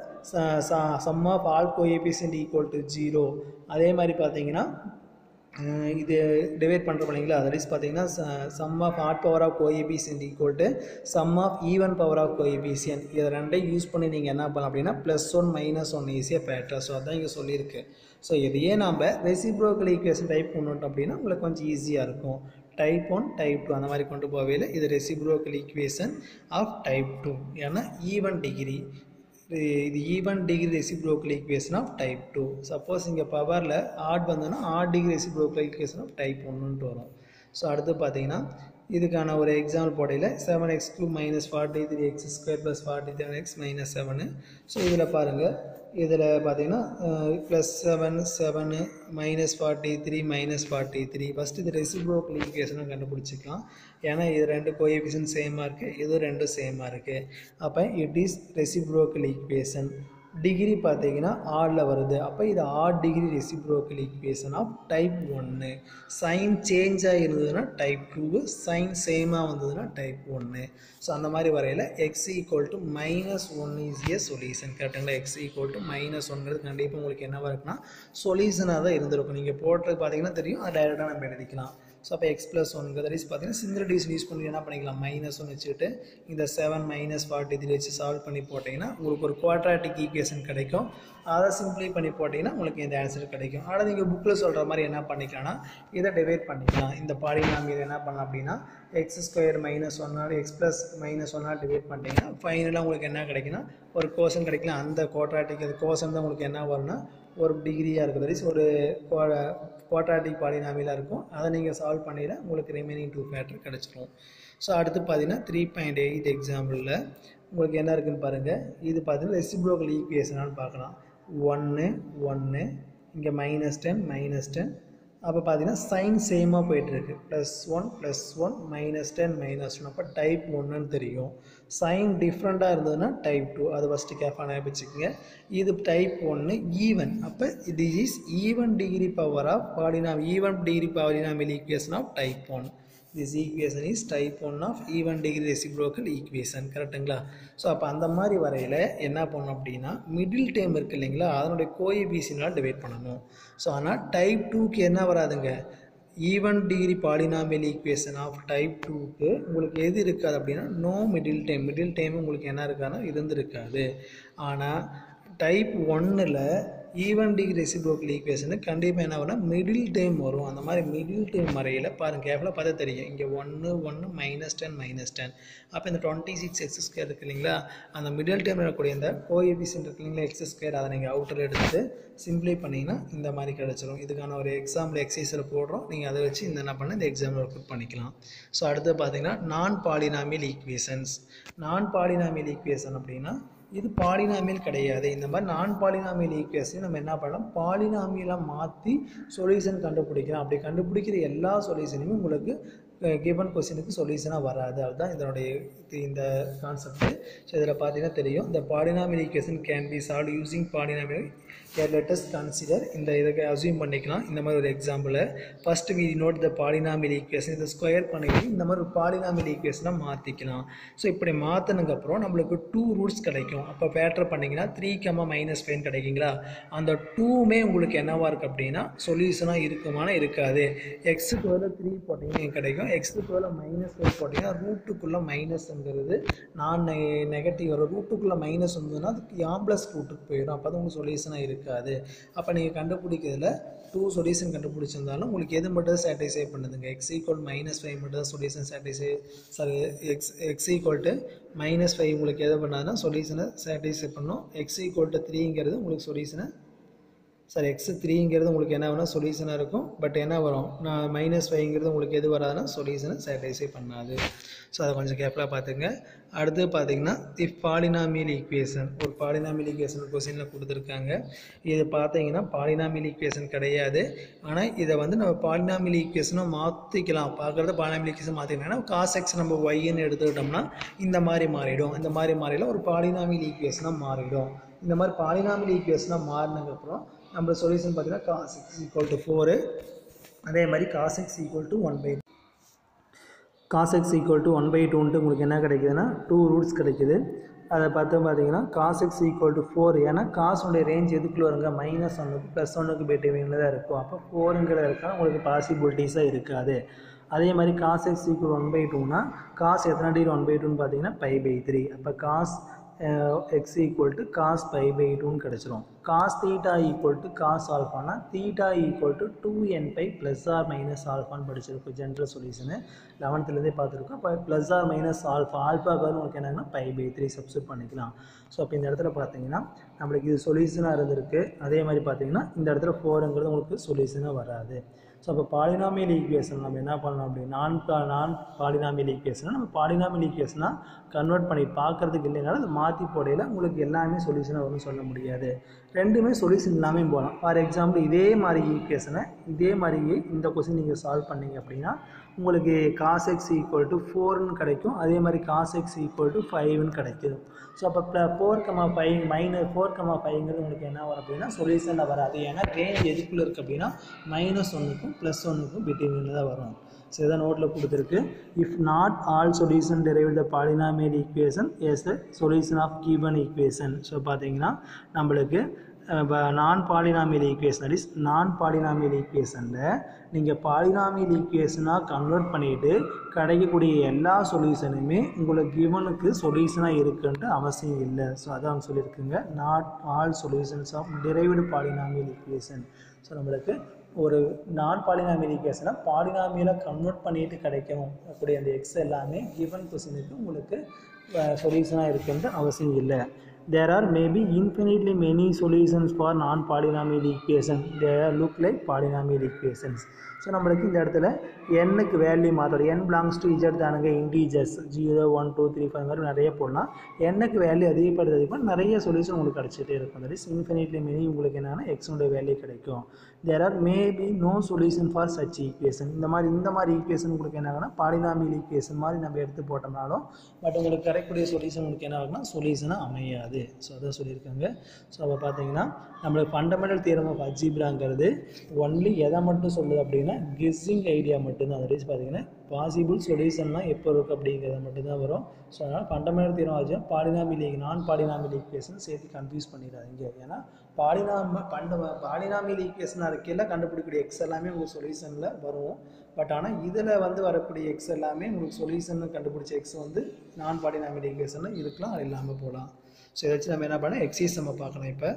sum of all coefficient equal to zero அதே மாதிரி பார்த்தீங்கன்னா இது டிவைட் பண்ணுறோம் இல்லைங்களா தட் இஸ் பார்த்தீங்கன்னா sum of odd power of coefficient equal to sum of even power of coefficient இதை ரெண்டையும் யூஸ் பண்ணி நீங்கள் என்ன பண்ணலாம் அப்படின்னா ப்ளஸ் ஒன் மைனஸ் ஒன் ஈஸியாக ஃபேக்டர் ஸோ அதான் இங்கே சொல்லியிருக்கு ஸோ இதையே நம்ம ரெசிப்ரோக்கல் ஈக்குவேஷன் டைப் பண்ணிட்டோம் அப்படின்னா உங்களுக்கு கொஞ்சம் ஈஸியாக இருக்கும் டைப் ஒன் டைப் டூ அந்த மாதிரி கொண்டு போகவே இது reciprocal equation of type two ஏன்னா ஈவன் டிகிரி இது even degree reciprocal equation of type two suppose இங்கே பவரில் ஆட் வந்தோன்னா odd degree reciprocal equation of type ஒன்றுன்ட்டு வரும் ஸோ அடுத்து பார்த்தீங்கன்னா இதுக்கான ஒரு எக்ஸாம்பிள் போடையில் seven x cube minus forty three x square plus forty seven x minus seven so இதில் பாருங்கள் இதில் பார்த்தீங்கன்னா plus seven seven minus forty three minus forty three first இது ரெசிப்ரோக்கல் ஈக்குவேஷனை கண்டுபிடிச்சிக்கலாம் ஏன்னா இது ரெண்டு கோஎஃபிஷியன் சேமாக இருக்குது இது ரெண்டும் சேமாக இருக்குது அப்போ it is reciprocal equation degree பார்த்தீங்கன்னா ஆடில் வருது அப்போ இது odd degree reciprocal equation of type ஒன்று சைன் சேஞ்சாக இருந்ததுன்னா டைப் டூ சைன் சேமாக வந்ததுன்னா டைப் ஒன்று ஸோ அந்த மாதிரி வரையில் x equal to minus one is a solution கரெக்டுங்களா எக்ஸ் ஈக்குவல் டு மைனஸ் ஒன்றது கண்டிப்பாக உங்களுக்கு என்னவாக இருக்குன்னா சொல்யூஷனாக தான் இருந்திருக்கும் நீங்கள் போட்டது பார்த்தீங்கன்னா தெரியும் அதை டைரெக்டாக நம்ம எழுதிக்கலாம் ஸோ அப்போ எக்ஸ் ப்ளஸ் ஒன்க்கு தட் இஸ் பார்த்தீங்கன்னா சிங்கிள் டிவிஷன் யூஸ் பண்ணி என்ன பண்ணிக்கலாம் மைனஸ் ஒன் வச்சுட்டு இந்த செவன் மைனஸ் ஃபார்ட்டி த்ரீ வச்சு சால்வ் பண்ணி போட்டிங்கன்னா உங்களுக்கு ஒரு குவாட்ராட்டிக் ஈக்குவேஷன் கிடைக்கும் அதை சிம்பிளை பண்ணி போட்டிங்கன்னா உங்களுக்கு இந்த ஆன்சர் கிடைக்கும் ஆனால் நீங்கள் புக்கில் சொல்கிற மாதிரி என்ன பண்ணிக்கலாம்னா இதை டிவைட் பண்ணிக்கலாம் இந்த பாலினாமியல் என்ன பண்ணலாம் அப்படின்னா எக்ஸ் ஸ்கொயர் மைனஸ் ஒன்னால் எக்ஸ் ப்ளஸ் மைனஸ் ஒன்னால் டிவைட் பண்ணிட்டீங்கன்னா ஃபைனலாக உங்களுக்கு என்ன கிடைக்குன்னா ஒரு கோஷன் கிடைக்கலாம் அந்த குவாட்ராட்டிக் அது கோஷன் தான் உங்களுக்கு என்ன வரும்னா ஒரு டிகிரியாக இருக்குது தட் இஸ் ஒரு குவாட்ராட்டிக் பாலினாமிலாக இருக்கும் அதை நீங்கள் சால்வ் பண்ணிட உங்களுக்கு ரிமைனிங் டூ ஃபேக்டர் கிடச்சிரும் ஸோ அடுத்து பார்த்தீங்கன்னா த்ரீ பாயிண்ட் எயிட் எக்ஸாம்பிளில் உங்களுக்கு என்ன இருக்குதுன்னு பாருங்கள் இது பார்த்தீங்கன்னா ரெசிப்ரோக்கல் ஈக்குவேஷனான்னு பார்க்கலாம் ஒன்று ஒன்று இங்கே மைனஸ் டென் மைனஸ் டென் அப்போ பார்த்தீங்கன்னா சைன் சேமாக போயிட்டுருக்கு plus one plus one minus ten minus one அப்போ டைப் ஒன்றுன்னு தெரியும் சைன் டிஃப்ரெண்ட்டாக இருந்ததுன்னா டைப் டூ அது ஃபஸ்ட்டு கேஃபாக ஞாபகிச்சுக்கோங்க இது டைப் ஒன்று ஈவன் அப்போ இது is even degree power of polynomial even degree polynomial equation of type one this equation is type one of even degree reciprocal equation கரெக்டுங்களா ஸோ அப்போ அந்த மாதிரி வரையில் என்ன பண்ணணும் அப்படின்னா மிடில் டைம் இருக்குது இல்லைங்களா அதனுடைய கோஎபிசினால் டிவைட் பண்ணணும் ஸோ ஆனால் டைப் டூக்கு என்ன வராதுங்க even degree polynomial equation of type டூக்கு உங்களுக்கு எது இருக்காது அப்படின்னா no middle time middle time உங்களுக்கு என்ன இருக்காதுன்னா இருந்திருக்காது ஆனால் டைப் ஒன்னில் ஈவன் டிகிரி ரெசிப்ரோக்கல் ஈக்குவேஷனுக்கு கண்டிப்பாக என்ன வரும்னா மிடில் டைம் வரும் அந்த மாதிரி மிடில் டைம் வரையில் பாருங்கள் கேஃபில் பார்த்தா தெரியும் இங்கே ஒன்று ஒன்று மைனஸ் டென் மைனஸ் டென் அப்போ இந்த டுவெண்ட்டி சிக்ஸ் எக்ஸ் ஸ்கொயர் இருக்கு இல்லைங்களா அந்த மிடில் டைம் இருக்கக்கூடிய இந்த கோஎபிசன்ட் இருக்கு இல்லைங்களா எக்ஸ் ஸ்கொயர் அதை நீங்கள் அவுட்டர் எடுத்து சிம்பிளை பண்ணிங்கன்னா இந்த மாதிரி கிடச்சிரும் இதுக்கான ஒரு எக்ஸாம்பிள் எக்ஸசைஸில் போடுறோம் நீங்கள் அதை வச்சு இந்த என்ன பண்ண இந்த எக்ஸாம்பிள் ஒர்க் அவுட் பண்ணிக்கலாம் ஸோ அடுத்து பார்த்தீங்கன்னா non polynomial equations non polynomial equation அப்படின்னா இது பாலினாமியல் கிடையாது இந்த மாதிரி நான் பாலினாமியல் ஈக்குவேஷன் நம்ம என்ன பண்ணலாம் பாலினாமியலாக மாற்றி சொல்யூஷன் கண்டுபிடிக்கலாம் அப்படி கண்டுபிடிக்கிற எல்லா சொல்யூஷனுமே உங்களுக்கு கிவன் கொஸ்டினுக்கு சொல்யூஷனாக வராது அதுதான் இதனுடைய இது இந்த கான்செப்ட் ஸோ இதில் பார்த்தீங்கன்னா தெரியும் இந்த polynomial equation can be solve using polynomial let's consider இந்த இதுக்கு அசியூம் பண்ணிக்கலாம் இந்த மாதிரி ஒரு example first we note the polynomial equation இதை ஸ்கொயர் பண்ணிட்டு இந்த மாதிரி ஒரு பாலினாமியல் ஈக்குவேஷனாக மாற்றிக்கலாம் ஸோ இப்படி மாற்றினதுக்கப்புறம் நம்மளுக்கு டூ ரூட்ஸ் கிடைக்கும் அப்போ பேட்டர் பண்ணிங்கன்னா த்ரீ கம்மா மைனஸ் ஃபைன் கிடைக்குங்களா அந்த டூவுமே உங்களுக்கு என்னவா இருக்குது அப்படின்னா சொல்யூஷனாக இருக்குமானா இருக்காது எக்ஸுக்கு பதில் த்ரீ போட்டிங்கன்னா கிடைக்கும் எக்ஸுக்கு பதில் மைனஸ் ஃபைவ் போட்டிங்கன்னா ரூட்டுக்குள்ளே மைனஸ்ங்கிறது நான் நெகட்டிவ் வரும் ரூட்டுக்குள்ளே மைனஸ் வந்ததுன்னா அதுக்கு ஆம்பிளஸ் ரூட்டுக்கு போயிடும் அப்போ தான் உங்களுக்கு சொல்யூஷனாக இருக்காது அப்போ நீங்கள் கண்டுபிடிக்கிறதுல டூ சொல்யூஷன் கண்டுபிடிச்சிருந்தாலும் உங்களுக்கு எது மட்டும் சாட்டிஸ்ஃபை பண்ணுதுங்க எக்ஸ் ஈக்குவல் மைனஸ் ஃபைவ் மட்டும் தான் solution satisfy sorry x x equal to minus five உங்களுக்கு எது பண்ணாதுன்னா சொல்யூஷனை சாட்டிஸ்ஃபை பண்ணும் எக்ஸ் ஈக்குவல் டு த்ரீங்கிறது உங்களுக்கு சொல்யூஷனை சார் எக்ஸ் த்ரீங்கிறது உங்களுக்கு என்ன வேணால் சொல்யூஷனாக இருக்கும் பட் என்ன வரும் நான் மைனஸ் ஃபைவ்ங்கிறது உங்களுக்கு எது வராதுன்னா சொல்யூஷனை சாட்டிஸ்ஃபை பண்ணாது ஸோ அதை கொஞ்சம் கேர்ஃபுல்லாக பார்த்துங்க அடுத்து பார்த்தீங்கன்னா இஃப் பாலினாமியல் ஈக்குவேஷன் ஒரு பாலினாமியல் ஈக்குவேஷன் கொஸ்டினில் கொடுத்துருக்காங்க இது பார்த்தீங்கன்னா பாலினாமியல் ஈக்குவேஷன் கிடையாது ஆனால் இதை வந்து நம்ம பாலினாமியல் ஈக்குவேஷனை மாற்றிக்கலாம் பார்க்குறத பாலினாமியல் ஈக்குவேஷன் மாற்றிக்கலாம் காஸ் எக்ஸ் நம்ம ஒய்ன்னு எடுத்துக்கிட்டோம்னா இந்த மாதிரி மாறிடும் இந்த மாதிரி மாறில ஒரு பாலினாமியல் ஈக்குவேஷனாக மாறிடும் இந்த மாதிரி பாலினாமியல் ஈக்குவேஷனாக மாறினதுக்கப்புறம் நம்ம சொல்யூஷன் பார்த்தீங்கன்னா cos x equal to four அதே மாதிரி cos x equal to one by cos x equal to one by டூன்ட்டு உங்களுக்கு என்ன கிடைக்குதுன்னா டூ ரூட்ஸ் கிடைக்குது அதை பார்த்து பார்த்தீங்கன்னா cos x equal to four ஏன்னா காசுடைய ரேஞ்ச் எதுக்குள்ள வருங்க மைனஸ் ஒன்றுக்கு ப்ளஸ் ஒன்றுக்கு பெட்டிவினில் தான் இருக்கும் அப்போ ஃபோருங்கிற இருக்கா உங்களுக்கு பாசிபிலிட்டிஸாக இருக்காது அதே மாதிரி cos x equal one by டூனா காஸ் எத்தனை டிகிரி ஒன் பை டூன்னு பார்த்தீங்கன்னா பை பை த்ரீ அப்போ cos x equal to cos pi by டூன்னு கிடச்சிரும் cos theta equal to cos ஆல்ஃபானா theta equal to two n pi plus or minus ஆல்ஃபான்னு படிச்சிருக்கோம் ஜென்ரல் சொல்யூஷனு லெவன்த்துலேருந்தே பார்த்துருக்கோம் இப்போ ப்ளஸ் ஆர் மைனஸ் ஆல்ஃபா ஆல்ஃபாக்கு வந்து உங்களுக்கு என்னென்னா பை பை த்ரீ சப்ஸ்டியூட் பண்ணிக்கலாம் ஸோ அப்போ இந்த இடத்துல பார்த்தீங்கன்னா நம்மளுக்கு இது சொல்யூஷனாக இருந்திருக்கு அதே மாதிரி பார்த்தீங்கன்னா இந்த இடத்துல ஃபோருங்கிறது உங்களுக்கு சொல்யூஷனாக வராது ஸோ அப்போ பாலினாமியல் ஈக்குவேஷன் நம்ம என்ன பண்ணலாம் அப்படி நான் நான் பாலினாமியல் ஈக்குவேஷனை நம்ம பாலினாமியல் ஈக்குவேஷனாக கன்வெர்ட் பண்ணி பார்க்குறதுக்கு இல்லைனாலும் அதை மாற்றி போடையில் உங்களுக்கு எல்லாமே சொல்யூஷனாக வரும்னு சொல்ல முடியாது ரெண்டுமே சொல்யூஷன் இல்லாமல் போகலாம் ஃபார் எக்ஸாம்பிள் இதே மாதிரி ஈக்குவேஷனை இதே மாதிரியே இந்த கொஸ்டின் நீங்கள் சால்வ் பண்ணீங்க அப்படின்னா உங்களுக்கு காஸ் எக்ஸ் ஈக்குவல் டு ஃபோர்னு கிடைக்கும் அதே மாதிரி காஸ் எக்ஸ் ஈக்குவல் டு ஃபைவ்னு கிடைக்கும் ஸோ அப்போ four comma five minus four comma ஃபைவ்ங்கிறது உங்களுக்கு என்ன வரும் அப்படின்னா சொல்யூஷனில் வராது ஏன்னா ரேஞ்ச் எதுக்குள்ளே இருக்குது அப்படின்னா மைனஸ் ஒன்றுக்கும் ப்ளஸ் ஒன்றுக்கும் பிட்வீனில் தான் வரும் ஸோ இதான் நோட்டில் கொடுத்துருக்கு if not all solution derive the polynomial equation as the solution of given equation so பார்த்தீங்கன்னா நம்மளுக்கு non polynomial equation that is non polynomial ஈக்குவேஷனில் நீங்கள் பாலினாமியல் ஈக்குவேஷனாக கன்வெர்ட் பண்ணிவிட்டு கிடைக்கக்கூடிய எல்லா சொல்யூஷனுமே உங்களுக்கு கிவனுக்கு சொல்யூஷனாக இருக்குன்ட்டு அவசியம் இல்லை ஸோ அதான் அவங்க சொல்லியிருக்குங்க not all solutions of derived polynomial equation so நம்மளுக்கு ஒரு நான் பாலினாமியல் ஈக்குவேஷனை பாலினாமியலாக கன்வெர்ட் பண்ணிட்டு கிடைக்கணும் அப்படி அந்த எக்ஸ் எல்லாமே கிவன் கொஸ்டினுக்கு உங்களுக்கு சொல்யூஷனாக இருக்குன்ட்டு அவசியம் இல்லை there are maybe infinitely many solutions for non-polynomial equation they look like polynomial equations so நம்மளுக்கு இந்த இடத்துல எண்ணுக்கு வேல்யூ மாற்றோம் என் பிலாங்ஸ் டு இஜட் தானுங்க integers zero one two three five மாதிரி நிறைய போடலாம் எண்ணுக்கு வேல்யூ அதிகப்படுத்த அதிகமாக நிறைய சொல்யூஷன் உங்களுக்கு கிடச்சிட்டே இருக்கும் தட் இஸ் இன்ஃபினிட்லி மெனி உங்களுக்கு என்னென்னா எக்ஸோட வேல்யூ கிடைக்கும் there are maybe no solution for such equation இந்த மாதிரி இந்த மாதிரி ஈக்குவேஷன் உங்களுக்கு என்ன ஆகுனா பாலினாமியல் ஈக்குவேஷன் மாதிரி நம்ம எடுத்து போட்டோம்னாலும் பட் உங்களுக்கு கிடைக்கக்கூடிய சொல்யூஷன் உங்களுக்கு என்ன ஆகுனா சொல்யூஷனாக அமையாது ஸோ அதான் சொல்லியிருக்காங்க ஸோ அப்போ பார்த்தீங்கன்னா நம்மளுக்கு ஃபண்டமெண்டல் தியரம் ஆஃப் அஜிப்ராங்கிறது ஒன்லி எதை மட்டும் சொல்லுது அப்படின்னா கெஸ்ஸிங் ஐடியா மட்டும்தான் தட் இஸ் பார்த்தீங்கன்னா பாசிபிள் சொல்யூஷன்லாம் எப்போ இருக்குது அப்படிங்கிறத மட்டும்தான் வரும் ஸோ அதனால் ஃபண்டமெண்டல் தியரம் ஆச்சு பாலினாமியல் நான் பாலினாமியல் ஈக்குவேஷன் சேர்த்து கன்ஃபியூஸ் பண்ணிடாதீங்க ஏன்னா பாலினாம பண்ட பாலினாமியல் ஈக்குவேஷனாக இருக்கையில் கண்டுபிடிக்கக்கூடிய எக்ஸ் எல்லாமே உங்களுக்கு சொல்யூஷனில் வரும் பட் ஆனால் இதில் வந்து வரக்கூடிய எக்ஸ் எல்லாமே உங்களுக்கு சொல்யூஷன் கண்டுபிடிச்ச எக்ஸ் வந்து நான் பாலினாமியல் ஈக்குவேஷனில் இருக்கலாம் அது இல்லாமல் போகலாம் ஸோ இதை வச்சு நம்ம என்ன பண்ண எக்ஸைஸ் நம்ம பார்க்கலாம் இப்போ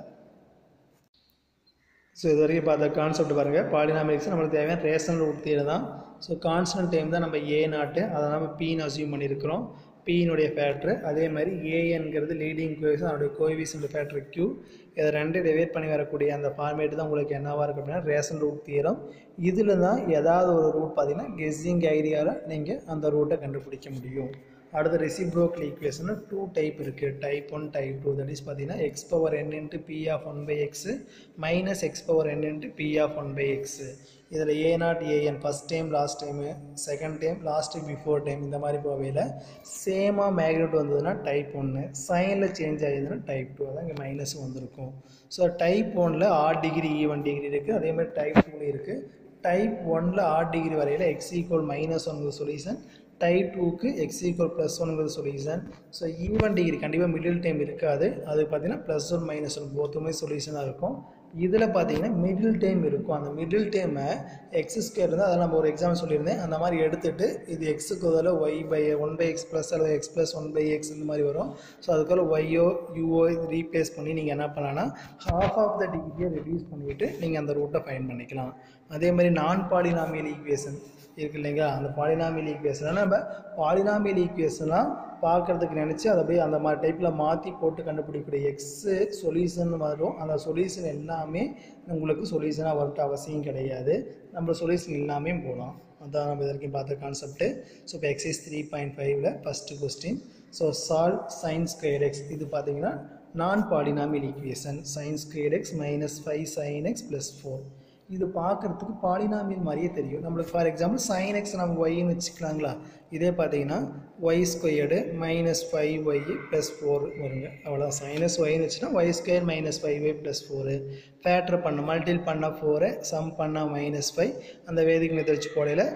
ஸோ இது வரைக்கும் பார்த்த கான்செப்ட் பாருங்கள் பாலினாமிக்ஸ் நம்மளுக்கு தேவையான ரேஷனல் ரூட் தியரி தான் ஸோ கான்ஸ்டன்ட் டைம் தான் நம்ம ஏ நாட்டு அதை நம்ம பின்னு அசியூம் பண்ணியிருக்கிறோம் பியினுடைய ஃபேக்ட்ரு அதே மாதிரி ஏஎன்கிறது லீடிங் கோவிஷன் அதனுடைய கோவிஷன் ஃபேக்ட்ரு கியூ இதை ரெண்டு டிவைட் பண்ணி வரக்கூடிய அந்த ஃபார்மேட் தான் உங்களுக்கு என்னவாக இருக்குது அப்படின்னா ரேஷன் ரூட் தியரம் இதில் தான் ஏதாவது ஒரு ரூட் பார்த்தீங்கன்னா கெஸ்ஸிங் ஐடியாவில் நீங்கள் அந்த ரூட்டை கண்டுபிடிக்க முடியும் அடுத்த ரெசிப்ரோக்கல் ஈக்குவேஷனில் டூ டைப் இருக்குது type one type two that is பார்த்தீங்கன்னா x power n into p of one by x minus x power n into p of one by x இதில் a naught a n first time last time second time last before time இந்த மாதிரி போகையில் சேமாக magnet வந்ததுன்னா type ஒன்று சைனில் change ஆகிதுன்னா type two அதான் இங்கே மைனஸ் வந்திருக்கும் ஸோ டைப் ஒனில் ஆட் டிகிரி ஈவன் டிகிரி இருக்குது அதே மாதிரி டைப் டூவில் இருக்குது டைப் ஒனில் ஆட் டிகிரி வரையில் எக்ஸ் ஈக்குவல் மைனஸ் ஒன்கு சொல்யூஷன் டைப் டூக்கு எக்ஸ் ஈக்குவல் ப்ளஸ் ஒன்ங்கிறது சொல்யூஷன் ஸோ ஈவன் டிகிரி கண்டிப்பாக மிடில் டைம் இருக்காது அது பார்த்தீங்கன்னா ப்ளஸ் ஒன் மைனஸ் ஒன் போத்துமே சொல்யூஷனாக இருக்கும் இதில் பார்த்தீங்கன்னா மிடில் டைம் இருக்கும் அந்த மிடில் டைமை எக்ஸ் ஸ்கொயர் இருந்தால் அதை நம்ம ஒரு எக்ஸாம்பிள் சொல்லியிருந்தேன் அந்த மாதிரி எடுத்துகிட்டு இது எக்ஸுக்கு பதில் y by one by x plus அல்லது x plus one by x இந்த மாதிரி வரும் ஸோ அதுக்குள்ள ஒய்யோ யூஓ இது ரீப்ளேஸ் பண்ணி நீங்கள் என்ன பண்ணலாம்னா ஹாஃப் ஆஃப் த டிகிரியை ரெடியூஸ் பண்ணிவிட்டு நீங்கள் அந்த ரூட்டை ஃபைன் பண்ணிக்கலாம் அதே மாதிரி நான் பாலினாமியல் ஈக்குவேஷன் இருக்கு இல்லைங்களா அந்த பாலினாமியல் ஈக்குவேஷனை நம்ம பாலினாமியல் ஈக்குவேஷனாக பார்க்குறதுக்கு நினச்சி அதை போய் அந்த மாதிரி டைப்பில் மாற்றி போட்டு கண்டுபிடிக்கக்கூடிய எக்ஸு சொல்யூஷன் வரும் அந்த சொல்யூஷன் எல்லாமே உங்களுக்கு சொல்யூஷனாக வரட்டு அவசியம் கிடையாது நம்ம சொல்யூஷன் எல்லாமே போகலாம் அதான் நம்ம இது வரைக்கும் பார்த்த கான்செப்ட்டு ஸோ இப்போ எக்ஸைஸ் த்ரீ பாயிண்ட் ஃபைவ்ல first question so solve sine square x இது பார்த்தீங்கன்னா non polynomial equation sine square x minus five sine x plus four இது பார்க்குறதுக்கு பாலினாமியல் மாதிரியே தெரியும் நம்மளுக்கு ஃபார் எக்ஸாம்பிள் சைன் எக்ஸ் நம்ம ஒய்ன்னு வச்சுக்கலாங்களா இதே பார்த்தீங்கன்னா y squared minus five y plus four வருங்க அவ்வளோ சைனஸ் ஒய்னு வச்சுன்னா y square minus five y plus four factor பண்ண மல்டில் பண்ண ஃபோரு சம் பண்ணால் மைனஸ் ஃபைவ் அந்த வேதிக்கு மெத்தட் வச்சு போடையில்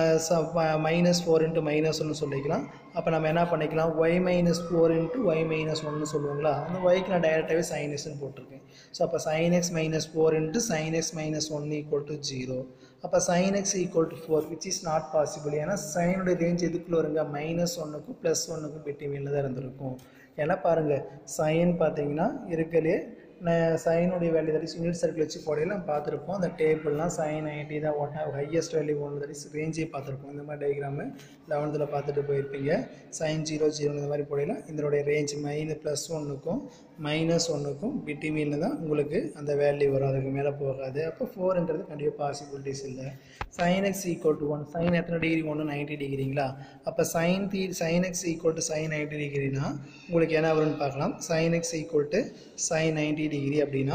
மைனஸ் ஃபோர் இன்ட்டு மைனஸ் ஒன்று சொல்லிக்கலாம் அப்போ நம்ம என்ன பண்ணிக்கலாம் y minus four into y minus ஒன்று சொல்லுவாங்களா அந்த ஒய்க்கு நான் டைரெக்டாகவே சைனஸ்ன்னு போட்டிருக்கேன் ஸோ அப்போ sine x minus four into sine x minus one equal to zero அப்போ sine x equal to four which is not possible ஏன்னா சைனுடைய ரேஞ்ச் எதுக்குள்ள வருங்க மைனஸ் ஒன்றுக்கும் ப்ளஸ் ஒன்றுக்கும் பிட்வீனில் தான் இருந்திருக்கும் ஏன்னா பாருங்கள் சைன் பார்த்தீங்கன்னா இருக்கலே சைனுடைய value that is unit circle வச்சு போடையில் நம்ம பார்த்துருப்போம் அந்த டேபிள்லாம் சைன் நைன்ட்டி தான் ஒன் ஹையஸ்ட் வேல்யூ ஒன்று தட் இஸ் ரேஞ்சே பார்த்துருப்போம் இந்த மாதிரி டயக்ராமு லெவன்த்தில் பார்த்துட்டு போயிருப்பீங்க சைன் ஜீரோ ஜீரோ இந்த மாதிரி போடையில் இதனுடைய ரேஞ்ச் மைனஸ் ப்ளஸ் ஒன்றுக்கும் மைனஸ் ஒன்றுக்கும் பிட்வீனில் தான் உங்களுக்கு அந்த வேல்யூ வரும் அதுக்கு மேலே போகாது அப்போ ஃபோருன்றது கண்டிப்பாக பாசிபிலிட்டிஸ் இல்லை sine x equal to one sine எத்தனை டிகிரி ஒன்று நைன்ட்டி டிகிரிங்களா அப்போ sine the sine x equal to sine ninety டிகிரினா உங்களுக்கு என்ன வரும்னு பார்க்கலாம் sine x equal to sine ninety degree அப்படின்னா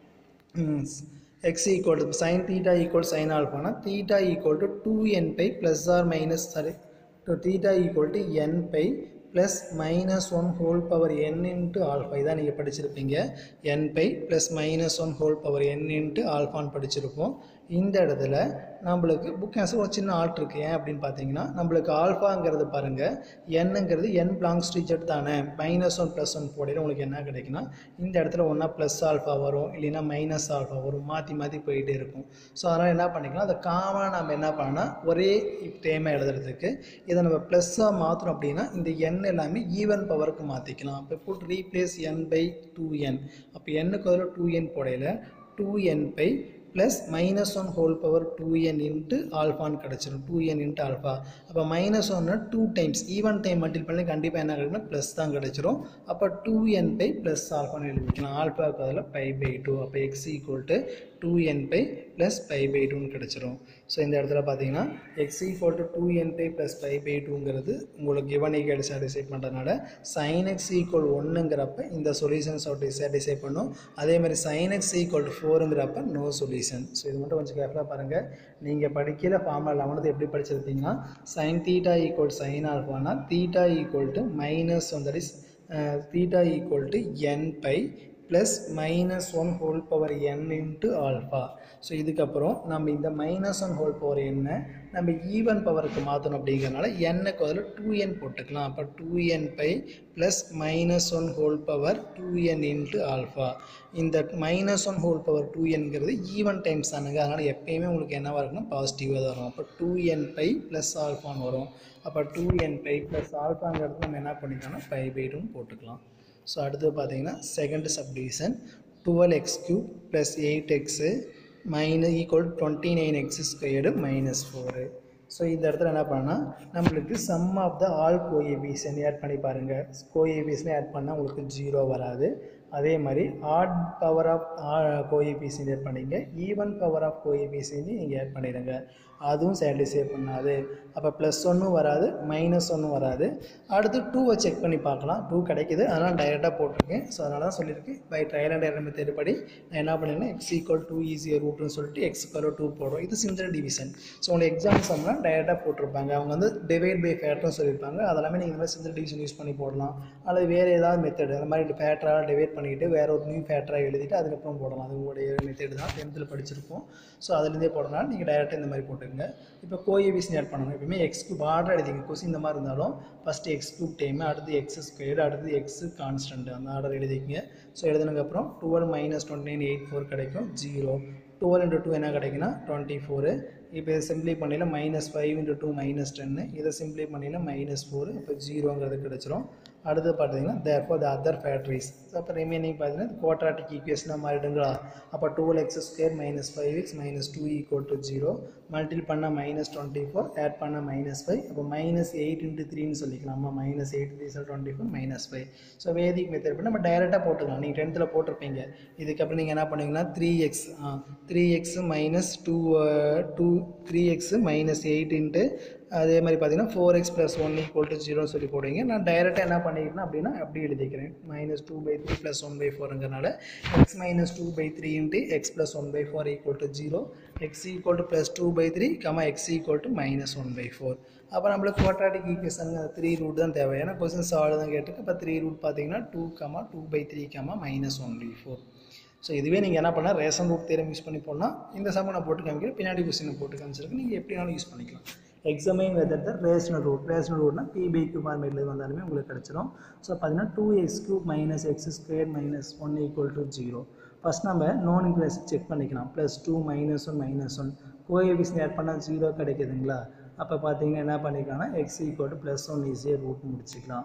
x equal to sine theta equal sine ஆல்ஃபானா theta equal to two n pi plus or minus sorry to theta equal to n pi plus minus one whole power n into alpha இதான் நீங்கள் படிச்சிருப்பீங்க n pi plus minus one whole power n into ஆல்ஃபான்னு படிச்சிருப்போம் இந்த இடத்துல நம்மளுக்கு book answer ஒரு சின்ன ஆல்ட் இருக்குது ஏன் அப்படின்னு பார்த்தீங்கன்னா நம்மளுக்கு ஆல்ஃபாங்கிறது பாருங்கள் என்னங்கிறது என் பிளாங்ஸ் டு ஜெட் தானே மைனஸ் ஒன் ப்ளஸ் ஒன் போடையில் உங்களுக்கு என்ன கிடைக்குன்னா இந்த இடத்துல ஒன்றா ப்ளஸ் ஆல்ஃபா வரும் இல்லைன்னா மைனஸ் ஆல்ஃபா வரும் மாற்றி மாற்றி போயிட்டே இருக்கும் ஸோ அதனால் என்ன பண்ணிக்கலாம் அதை காமனாக நம்ம என்ன பண்ணால் ஒரே டேமாக எழுதுறதுக்கு இதை நம்ம ப்ளஸ்ஸாக மாற்றணும் அப்படின்னா இந்த என் எல்லாமே ஈவன் பவருக்கு மாற்றிக்கலாம் இப்போ put replace n by two n அப்போ எண்ணுக்கு பதில் டூ என் போடையில் two n pi plus minus one whole power two n into ஆல்ஃபான்னு கிடச்சிரும் டூ என் இன்ட்டு ஆல்ஃபா அப்போ மைனஸ் ஒன்னா two times even time multiple பண்ணி கண்டிப்பாக என்ன கிடைக்குன்னா ப்ளஸ் தான் கிடச்சிரும் அப்போ டூ என் பை ப்ளஸ் ஆல்ஃபான்னு எழுதிக்கலாம் ஆல்ஃபாவுக்கு அதில் பை பை டூ அப்போ x equal to two n pi plus pi by டூன்னு கிடச்சிரும் ஸோ இந்த இடத்துல பார்த்தீங்கன்னா x equal to two n pi plus pi by டூங்கிறது உங்களுக்கு கிவன் ஈக்குவல் சாட்டிஸ்ஃபை பண்ணுறதுனால சைன் எக்ஸ் ஈக்குவல் ஒன்றுங்கிறப்ப இந்த சொல்யூஷன் சாட்டிஸ்ஃபை பண்ணும் அதே மாதிரி சைன் எக்ஸ் ஈக்குவல் டு ஃபோருங்கிறப்ப நோ சொல்யூஷன் ஸோ இது மட்டும் கொஞ்சம் கேர்ஃபுல்லாக பாருங்கள் நீங்கள் படிக்கல ஃபார்முலா லெவனத்து எப்படி படிச்சிருப்பீங்கன்னா சைன் தீட்டா ஈக்குவல் சைன் ஆல்ஃபானா theta equal to minus one that is theta equal to n pi plus minus one whole power n into alpha so இதுக்கப்புறம் நம்ம இந்த மைனஸ் ஒன் ஹோல் பவர் என்ன நம்ம ஈவன் பவருக்கு மாற்றணும் அப்படிங்கிறனால எண்ணுக்கு பதில் டூ என் போட்டுக்கலாம் அப்போ two n pi plus minus one whole power two n into alpha இந்த minus one whole power two என்கிறது ஈவன் டைம்ஸ் தானுங்க அதனால் எப்பயுமே உங்களுக்கு என்னவாக இருக்குன்னா பாசிட்டிவாக தான் வரும் அப்போ டூ என் பை ப்ளஸ் ஆல்ஃபான்னு வரும் அப்போ டூ என் பை ப்ளஸ் ஆல்ஃபாங்கிறது நம்ம என்ன பண்ணிக்கலாம்னா பை பை டூன்னு போட்டுக்கலாம் ஸோ அடுத்து பார்த்தீங்கன்னா second subdivision twelve x cube plus eight x minus equal twenty nine x squared minus four so இந்த இடத்துல என்ன பண்ணால் நம்மளுக்கு sum of the all coefficient odd பண்ணி பாருங்கள் கோஏபிஎஸ்னு ஆட் பண்ணால் உங்களுக்கு ஜீரோ வராது அதே மாதிரி add power of coefficient add பண்ணிங்க ஈவன் பவர் ஆஃப் கோஏபிஎஸ்சி நீங்கள் ஆட் பண்ணிடுங்க அதுவும் சாட்டிஸ்ஃபை பண்ணாது அப்போ ப்ளஸ் ஒன்றும் வராது மைனஸ் ஒன்றும் வராது அடுத்து டூவை செக் பண்ணி பார்க்கலாம் டூ கிடைக்குது அதனால் டைரெக்டாக போட்டிருக்கேன் ஸோ அதனால தான் சொல்லியிருக்கேன் by trial and error method படி நான் என்ன பண்ணிருந்தேன் எக்ஸ் ஈக்குவல் டூ ஈஸியர் ரூட்னு சொல்லிட்டு எக்ஸ் பரோ டூ போடுறோம் இது சிம்பிள் டிவிஷன் ஸோ உங்கள் எக்ஸாம் சம்லாம் டைரெக்டாக போட்டிருப்பாங்க அவங்க வந்து டிவைட் பை ஃபேக்டர்னு சொல்லியிருப்பாங்க அதெல்லாமே நீங்கள் இந்த மாதிரி சிம்பிள் டிவிஷன் யூஸ் பண்ணி போடலாம் அல்லது வேறு ஏதாவது மெத்தட் அந்த மாதிரி ஃபேக்டராக டிவைட் பண்ணிக்கிட்டு வேற ஒரு நியூ ஃபேக்டராக எழுதிட்டு அதுக்கப்புறம் போடலாம் அது உங்களுடைய மெத்தட் தான் டென்த்தில் படிச்சிருப்போம் ஸோ அதுலேருந்தே போடுறதுனால நீங்கள் டைரெக்டாக இந்த மாதிரி போட்டுக்கங்க இப்போ கோஏபிசி ஆட் பண்ணணும் எப்பவுமே எக்ஸ் கியூப் ஆர்டர் எழுதிங்க கொஸ்டின் இந்த மாதிரி இருந்தாலும் ஃபஸ்ட்டு எக்ஸ் கியூப் டைம் அடுத்து எக்ஸ் ஸ்கொயர் அடுத்து எக்ஸ் கான்ஸ்டன்ட் அந்த ஆர்டர் எழுதிக்கங்க ஸோ எழுதுனதுக்கப்புறம் twelve minus twenty nine eight four கிடைக்கும் ஜீரோ டுவெல் இன்ட்டு டூ என்ன கிடைக்குன்னா டுவெண்ட்டி ஃபோரு இப்போ இதை சிம்ப்ளை பண்ணில minus five into two minus டென்னு இதை சிம்ப்ளை பண்ணில மைனஸ் ஃபோர் இப்போ ஜீரோங்கிறது கிடச்சிரும் அடுத்து பார்த்தீங்கன்னா there for the other factories அப்போ ரிமைனிங் பார்த்தீங்கன்னா குவாட்ராட்டிக் ஈக்குவேஷனாக மாறிடுங்களா அப்போ twelve x square minus five x minus two equal to zero multiply பண்ணால் மைனஸ் டுவெண்ட்டி ஃபோர் ஆட் பண்ணால் மைனஸ் ஃபைவ் அப்போ மைனஸ் எயிட் இன்ட்டு த்ரீன்னு சொல்லிக்கலாமா minus eight three sir twenty four minus five so Vedic method பண்ணி நம்ம டைரெக்டாக போட்டுக்கலாம் நீங்கள் டென்த்தில் போட்டிருப்பீங்க இதுக்கப்புறம் நீங்கள் என்ன பண்ணுவீங்கன்னா three x three x minus two two three x minus eight into அதே மாதிரி பார்த்தீங்கன்னா four x plus one equal to ஜீரோன்னு சொல்லி போடுவீங்க நான் டைரெக்டாக என்ன பண்ணிக்கிறேன் அப்படின்னா அப்படி எழுதிக்கிறேன் minus two by three plus one by ஃபோருங்கிறனால x minus two by three into x plus one by four equal to zero x equal to plus two by three comma x equal to minus one by four அப்போ நம்மளுக்கு quadratic equation three root தான் தேவை ஏன்னா question solve தான் கேட்டுக்கு இப்போ three root பார்த்தீங்கன்னா two comma two by three comma minus one by four so இதுவே நீங்கள் என்ன பண்ணால் ரேஷன் ரூட் தேரம் யூஸ் பண்ணி போடலாம் இந்த சம்ம நான் போட்டு காமிக்கிறேன் பின்னாடி கொஸ்டினை போட்டு காமிச்சிருக்கு நீங்கள் எப்படினாலும் யூஸ் பண்ணிக்கலாம் examine whether the rational root rational ரூட்னா பி பை கியூ ஃபார்மேட்டில் வந்தாலுமே உங்களுக்கு கிடச்சிரும் ஸோ பார்த்தீங்கன்னா two x cube minus x square minus one equal to zero first நம்ம நோன் இன்க்ளேஸ் செக் பண்ணிக்கலாம் plus two minus one minus one coefficient add பண்ணால் ஜீரோ கிடைக்குதுங்களா அப்போ பார்த்தீங்கன்னா என்ன பண்ணிக்கலாம்னா x equal to plus one ஈஸியாக ரூட் முடிச்சிக்கலாம்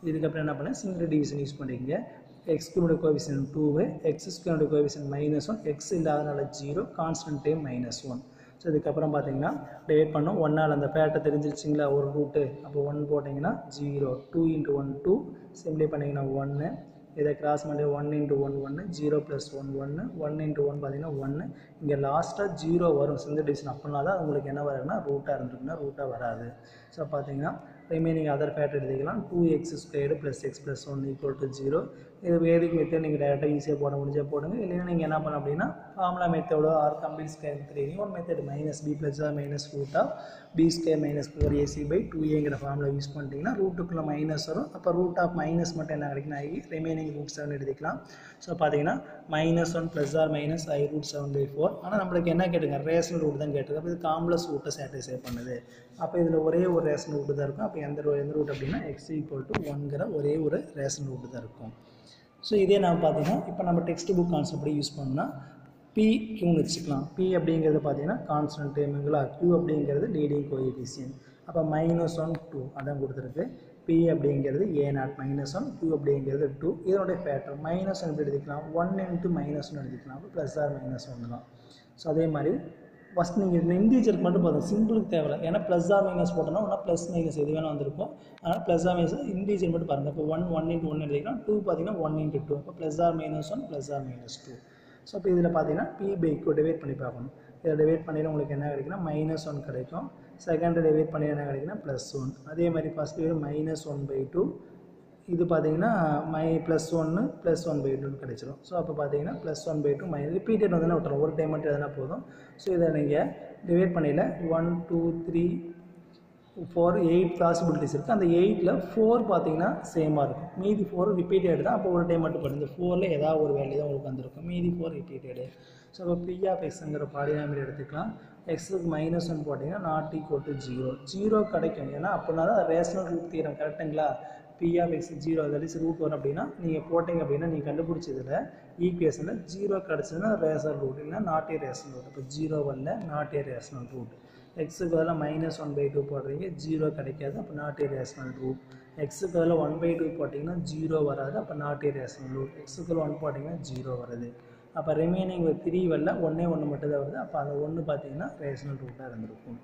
இதுக்கப்புறம் என்ன பண்ணேன் சிங்கிள் டிவிஷன் யூஸ் பண்ணிக்கங்க எக்ஸ்குனுடைய கோவிஷன் டூவு எக்ஸ் ஸ்கொயருடைய கோவிஷன் மைனஸ் ஒன் எக்ஸ் இல்லாதனால zero constant time minus one so இதுக்கப்புறம் பார்த்தீங்கன்னா டிவைட் பண்ணோம் ஒன்னால் அந்த பேட்டை தெரிஞ்சிருச்சிங்களா ஒரு ரூட்டு அப்போ ஒன் போட்டிங்கன்னா zero two into one two simply பண்ணிங்கன்னா ஒன்று இதை கிராஸ் பண்ணி ஒன் இன்ட்டு ஒன் ஒன்று ஜீரோ ப்ளஸ் ஒன் ஒன்று ஒன் இன்ட்டு ஒன் பார்த்தீங்கன்னா ஒன்று இங்கே லாஸ்ட்டாக ஜீரோ வரும் சிங்கிள் டிவிஷன் அப்படின்னா தான் உங்களுக்கு என்ன வருதுன்னா ரூட்டாக இருந்திருக்குன்னா ரூட்டாக வராது ஸோ பார்த்தீங்கன்னா ரிமைனிங் அதர் ஃபேக்ட் எழுதிக்கலாம் two x squared plus x plus one equal to zero இது வேதிக் மெத்தட் நீங்கள் டேரெக்டாக ஈஸியாக போட முடிஞ்சால் போடுங்க இல்லைன்னா நீங்கள் என்ன பண்ண அப்படின்னா ஃபார்முலா மெத்தடோ or complete square three one method minus B plus or minus root of B square minus four AC by two ஏங்கிற ஃபார்முலா யூஸ் பண்ணிட்டீங்கன்னா ரூட்டுக்குள்ளே மைனஸ் வரும் அப்போ ரூட் ஆஃப் மைனஸ் மட்டும் என்ன கிடைக்குன்னா ஐ ரிமைனிங் ரூட் செவன் எழுதிக்கலாம் ஸோ பார்த்தீங்கன்னா minus one plus or minus i root seven by four ஆனால் நம்மளுக்கு என்ன கேட்டுங்க ரேஷனல் ரூட் தான் கேட்டுருக்கு அப்போ இது காம்ப்ளெக்ஸ் ரூட்டை சாட்டிஸ்ஃபை பண்ணுது அப்போ இதில் ஒரே ஒரு ரேஷன் ரூட்டு தான் இருக்கும் அப்போ எந்த எந்த ரூட் அப்படின்னா எக்ஸ் ஈக்குவல் டு ஒன்கிற ஒரே ஒரு ரேஷன் ரூட்டு தான் இருக்கும் ஸோ இதே நான் பார்த்தீங்கன்னா இப்போ நம்ம டெக்ஸ்ட் புக் கான்செப்ட் யூஸ் பண்ணால் பி கியூன்னு வச்சுக்கலாம் பி அப்படிங்கிறது பார்த்தீங்களா கான்ஸ்டன்ட் டைமுங்களா கியூ அப்படிங்கிறது லீடிங் கோஎஃபிஷியன் அப்போ மைனஸ் ஒன் டூ அதான் கொடுத்துருக்கு பி அப்படிங்கிறது a naught minus one q அப்படிங்கிறது டூ இதனுடைய ஃபேக்டர் மைனஸ் ஒன் எப்படி எடுத்துக்கலாம் ஒன் இன்ட்டு மைனஸ் ஒன் எடுத்துக்கலாம் அப்போ ப்ளஸ் ஆர் மைனஸ் ஒன்று தான் ஸோ அதே மாதிரி ஃபஸ்ட் நீங்கள் இந்த இண்டீஜருக்கு மட்டும் போதும் சிம்பிளுக்கு தேவையில்ல ஏன்னா ப்ளஸ் ஆர் மைனஸ் போட்டோம்னா ஒன்றா ப்ளஸ் மைனஸ் எது வேணால் வந்திருக்கும் அதனால் ப்ளஸ் ஆர் மைனஸ் இண்டீஜர் மட்டும் பாருங்கள் இப்போ ஒன் ஒன் இன்ட்டு ஒன் எடுத்துக்கலாம் டூ பார்த்தீங்கன்னா ஒன் இன்ட்டு டூ அப்போ plus or minus one plus or minus two so இப்போ இதில் பார்த்தீங்கன்னா பி பை கியூ டிவைட் பண்ணி பார்க்கணும் இதை டிவைட் பண்ணினா உங்களுக்கு என்ன கிடைக்குன்னா மைனஸ் ஒன் கிடைக்கும் செகண்ட் டிவைட் பண்ணி என்ன கிடைக்குன்னா ப்ளஸ் ஒன் அதே மாதிரி first divide minus one by two இது பார்த்தீங்கன்னா மை ப்ளஸ் ஒன்று ப்ளஸ் ஒன் பை டூன்னு கிடைச்சிரும் ஸோ அப்போ பார்த்தீங்கன்னா ப்ளஸ் ஒன் பை டூ மை ரிப்பீட்டட் வந்து விட்டுறோம் ஒரு டைம் மட்டும் எதுனா போதும் ஸோ இதை நீங்கள் டிவைட் பண்ணையில் one two three four eight possibilities இருக்குது அந்த எயிட்டில் ஃபோர் பார்த்தீங்கன்னா சேமாக இருக்கும் மீதி ஃபோர் ரிப்பீட்டட் தான் அப்போ ஒரு டைம் மட்டும் போடும் இந்த ஃபோரில் ஏதாவது ஒரு வேல்யூ தான் உங்களுக்கு வந்திருக்கும் மீதி ஃபோர் ரிப்பீட்டடு ஸோ இப்போ பி ஆஃப் எக்ஸுங்கிற பாலினாமில் எடுத்துக்கலாம் எக்ஸுக்கு மைனஸ் ஒன் போட்டிங்கன்னா not equal to zero zero கிடைக்கும் ஏன்னா அப்படின்னா தான் ரேஷனல் ரூட் தீரம் கரெக்டுங்களா p of x zero that is root வரும் அப்படின்னா நீங்கள் போட்டிங்க அப்படின்னா நீங்கள் கண்டுபிடிச்சதில் ஈக்குவேஷனில் ஜீரோ கிடச்சதுன்னா ரேஷனல் ரூட் இல்லைன்னா நாட் ஏ ரேஷனல் ரூட் இப்போ ஜீரோ வரல நாட் ஏ ரேஷனல் ரூட் எக்ஸுக்கு பதிலாக மைனஸ் ஒன் பை டூ போடுறீங்க ஜீரோ கிடைக்காது அப்போ நாட் ஏ ரேஷனல் ரூட் எக்ஸுக்கு பதிலாக ஒன் பை டூ போட்டிங்கன்னா ஜீரோ வராது அப்போ நாட் ஏ ரேஷனல் ரூட் எக்ஸுக்கு ஒன் போட்டிங்கன்னா ஜீரோ வருது அப்போ ரிமைனிங் த்ரீ வரல ஒன்றே ஒன்று மட்டும் தான் வருது அப்போ அந்த ஒன்று பார்த்தீங்கன்னா ரேஷனல் ரூட்டாக இருந்திருக்கும்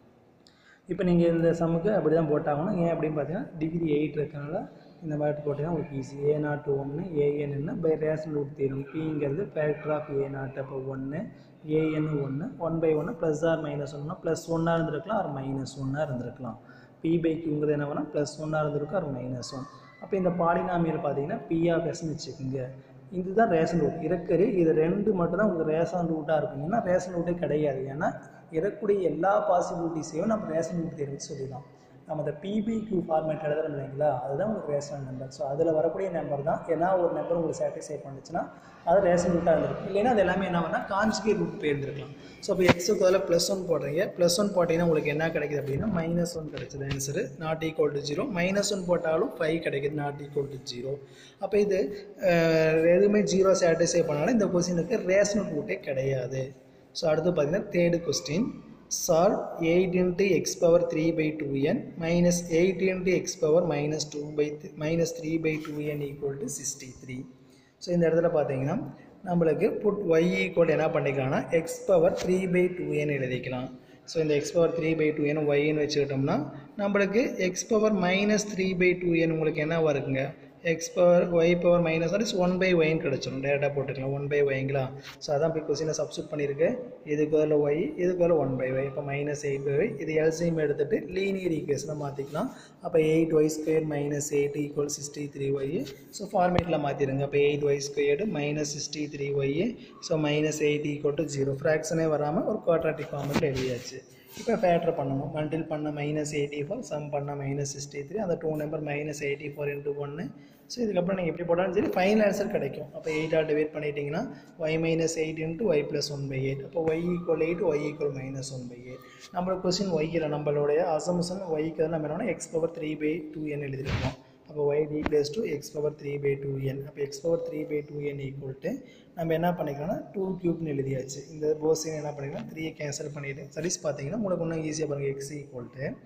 இப்போ நீங்கள் இந்த சம்முக்கு அப்படி தான் போட்டாகணும் ஏன் அப்படின்னு பார்த்தீங்கன்னா டிகிரி எயிட் இருக்கனால இந்த மாதிரி போட்டிங்கன்னா உங்களுக்கு ஈஸி ஏ நாட் ஒன்று ஏஎன்னு பை ரேஷன் ரூட் தீரும் பிங்கிறது ஃபேக்டர் ஆஃப் ஏ நாட் அப்போ ஒன்று ஏஎன் ஒன்று ஒன் பை ஒன்று ப்ளஸ் ஆர் மைனஸ் ஒன்னா ப்ளஸ் ஒன்னாக இருந்திருக்கலாம் ஆர் மைனஸ் ஒன்னாக இருந்திருக்கலாம் பி பை கியூங்கிறது என்ன பண்ணால் ப்ளஸ் ஒன்னாக இருந்திருக்கும் ஆர் மைனஸ் ஒன் அப்போ இந்த பாலினாமியல் பார்த்தீங்கன்னா பி ஆஃப் எஸ்ன்னு வச்சுக்கோங்க இதுதான் ரேஷன் ரூட் இருக்கிற இது ரெண்டு மட்டும் தான் உங்களுக்கு ரேஷன் ரூட்டாக இருக்கும் ஏன்னா ரேஷன் ரூட்டே கிடையாது ஏன்னா இருக்கக்கூடிய எல்லா பாசிபிலிட்டிஸையும் நம்ம ரேஷன் ரூட் தெரிவித்து சொல்லிடலாம் நம்ம அந்த பிபிக்யூ ஃபார்மேட் எழுதுறோம் இல்லைங்களா அதுதான் உங்களுக்கு ரேஷனல் நம்பர் ஸோ அதில் வரக்கூடிய நம்பர் தான் ஏன்னா ஒரு நம்பர் உங்களுக்கு சாட்டிஸ்ஃபை பண்ணுச்சுன்னா அது ரேஷன் ரூட்டாக இருந்திருக்கும் இல்லைன்னா அது எல்லாமே என்ன பண்ணால் கான்ஜுகேட் ரூட் போயிருந்துருக்கலாம் ஸோ இப்போ எக்ஸுக்கு பதில் ப்ளஸ் ஒன் போடுறீங்க ப்ளஸ் ஒன் போட்டிங்கன்னா உங்களுக்கு என்ன கிடைக்குது அப்படின்னா மைனஸ் ஒன் கிடைச்சது answer not equal to zero minus one போட்டாலும் ஃபைவ் கிடைக்குது நாட் ஈக்குவல் டு ஜீரோ அப்போ இது அஹ், எதுவுமே ஜீரோ சாட்டிஸ்ஃபை பண்ணாலும் இந்த கொஸ்டினுக்கு ரேஷனல் ரூட்டே கிடையாது ஸோ அடுத்து பார்த்தீங்கன்னா third question solve eight into x power three by two n minus eight into x power minus two by minus three by two n equal to sixty three so இந்த இடத்துல பார்த்தீங்கன்னா நம்மளுக்கு put y equal என்ன பண்ணிக்கலாம்னா x power three by two n எழுதிக்கலாம் so இந்த x power three by two n ஒய்ன்னு வச்சுக்கிட்டோம்னா நம்மளுக்கு x power minus three by two n உங்களுக்கு என்ன வருங்க X power y power minus or is one by ஒய்ன்னு கிடச்சிரும் டேரெக்டாக போட்டுக்கலாம் ஒன் பை ஒய்ங்களா ஸோ அதான் இப்போ கொஸ்டினை சப்ஸ்டியூட் பண்ணியிருக்கு இதுக்கு பதில் ஒய் இதுக்கு பதில் ஒன் பை ஒய் இப்போ மைனஸ் எயிட் பை ஒய் இது எல்சிஎம் எடுத்துகிட்டு லீனியர் ஈக்குவேஷனை மாற்றிக்கலாம் அப்போ eight y square minus eight equal sixty three y so ஃபார்மேட்டில் மாற்றிடுங்க அப்போ eight y squared minus sixty three y so minus eight equal to zero ஃப்ராக்ஷனே வராமல் ஒரு குவாட்ராட்டிக் ஃபார்மெட்டில் எழுதியாச்சு இப்போ ஃபேக்டர் பண்ணணும் மல்டில் பண்ண மைனஸ் எயிட்டி ஃபோர் சம் பண்ண மைனஸ் சிக்ஸ்டி த்ரீ அந்த two number minus eighty four into ஒன்று ஸோ இதுக்கப்புறம் நீங்கள் எப்படி போட்டாலும் சரி ஃபைனல் ஆன்சர் கிடைக்கும் அப்போ எயிட்டாக டிவைட் பண்ணிட்டீங்கன்னா y minus eight into y plus one by eight அப்போ y equal eight y equal minus one by eight நம்மளோட கொஸ்டின் ஒய்க்கில் நம்மளுடைய அசம்சன் ஒய்க்கு நம்ம என்னன்னா x power three by two n எழுதிருக்கோம் அப்போ y D plus two x power three by two n அப்போ x power three by two n equal to நம்ம என்ன பண்ணிக்கலாம்னா டூ க்யூப்னு எழுதியாச்சு இந்த போஸையும் என்ன பண்ணிக்கலாம் த்ரீயை கேன்சல் பண்ணிவிட்டு சர்வீஸ் பார்த்தீங்கன்னா உங்களுக்கு இன்னும் ஈஸியாக பாருங்கள் எக்ஸ் ஈக்குவல் டு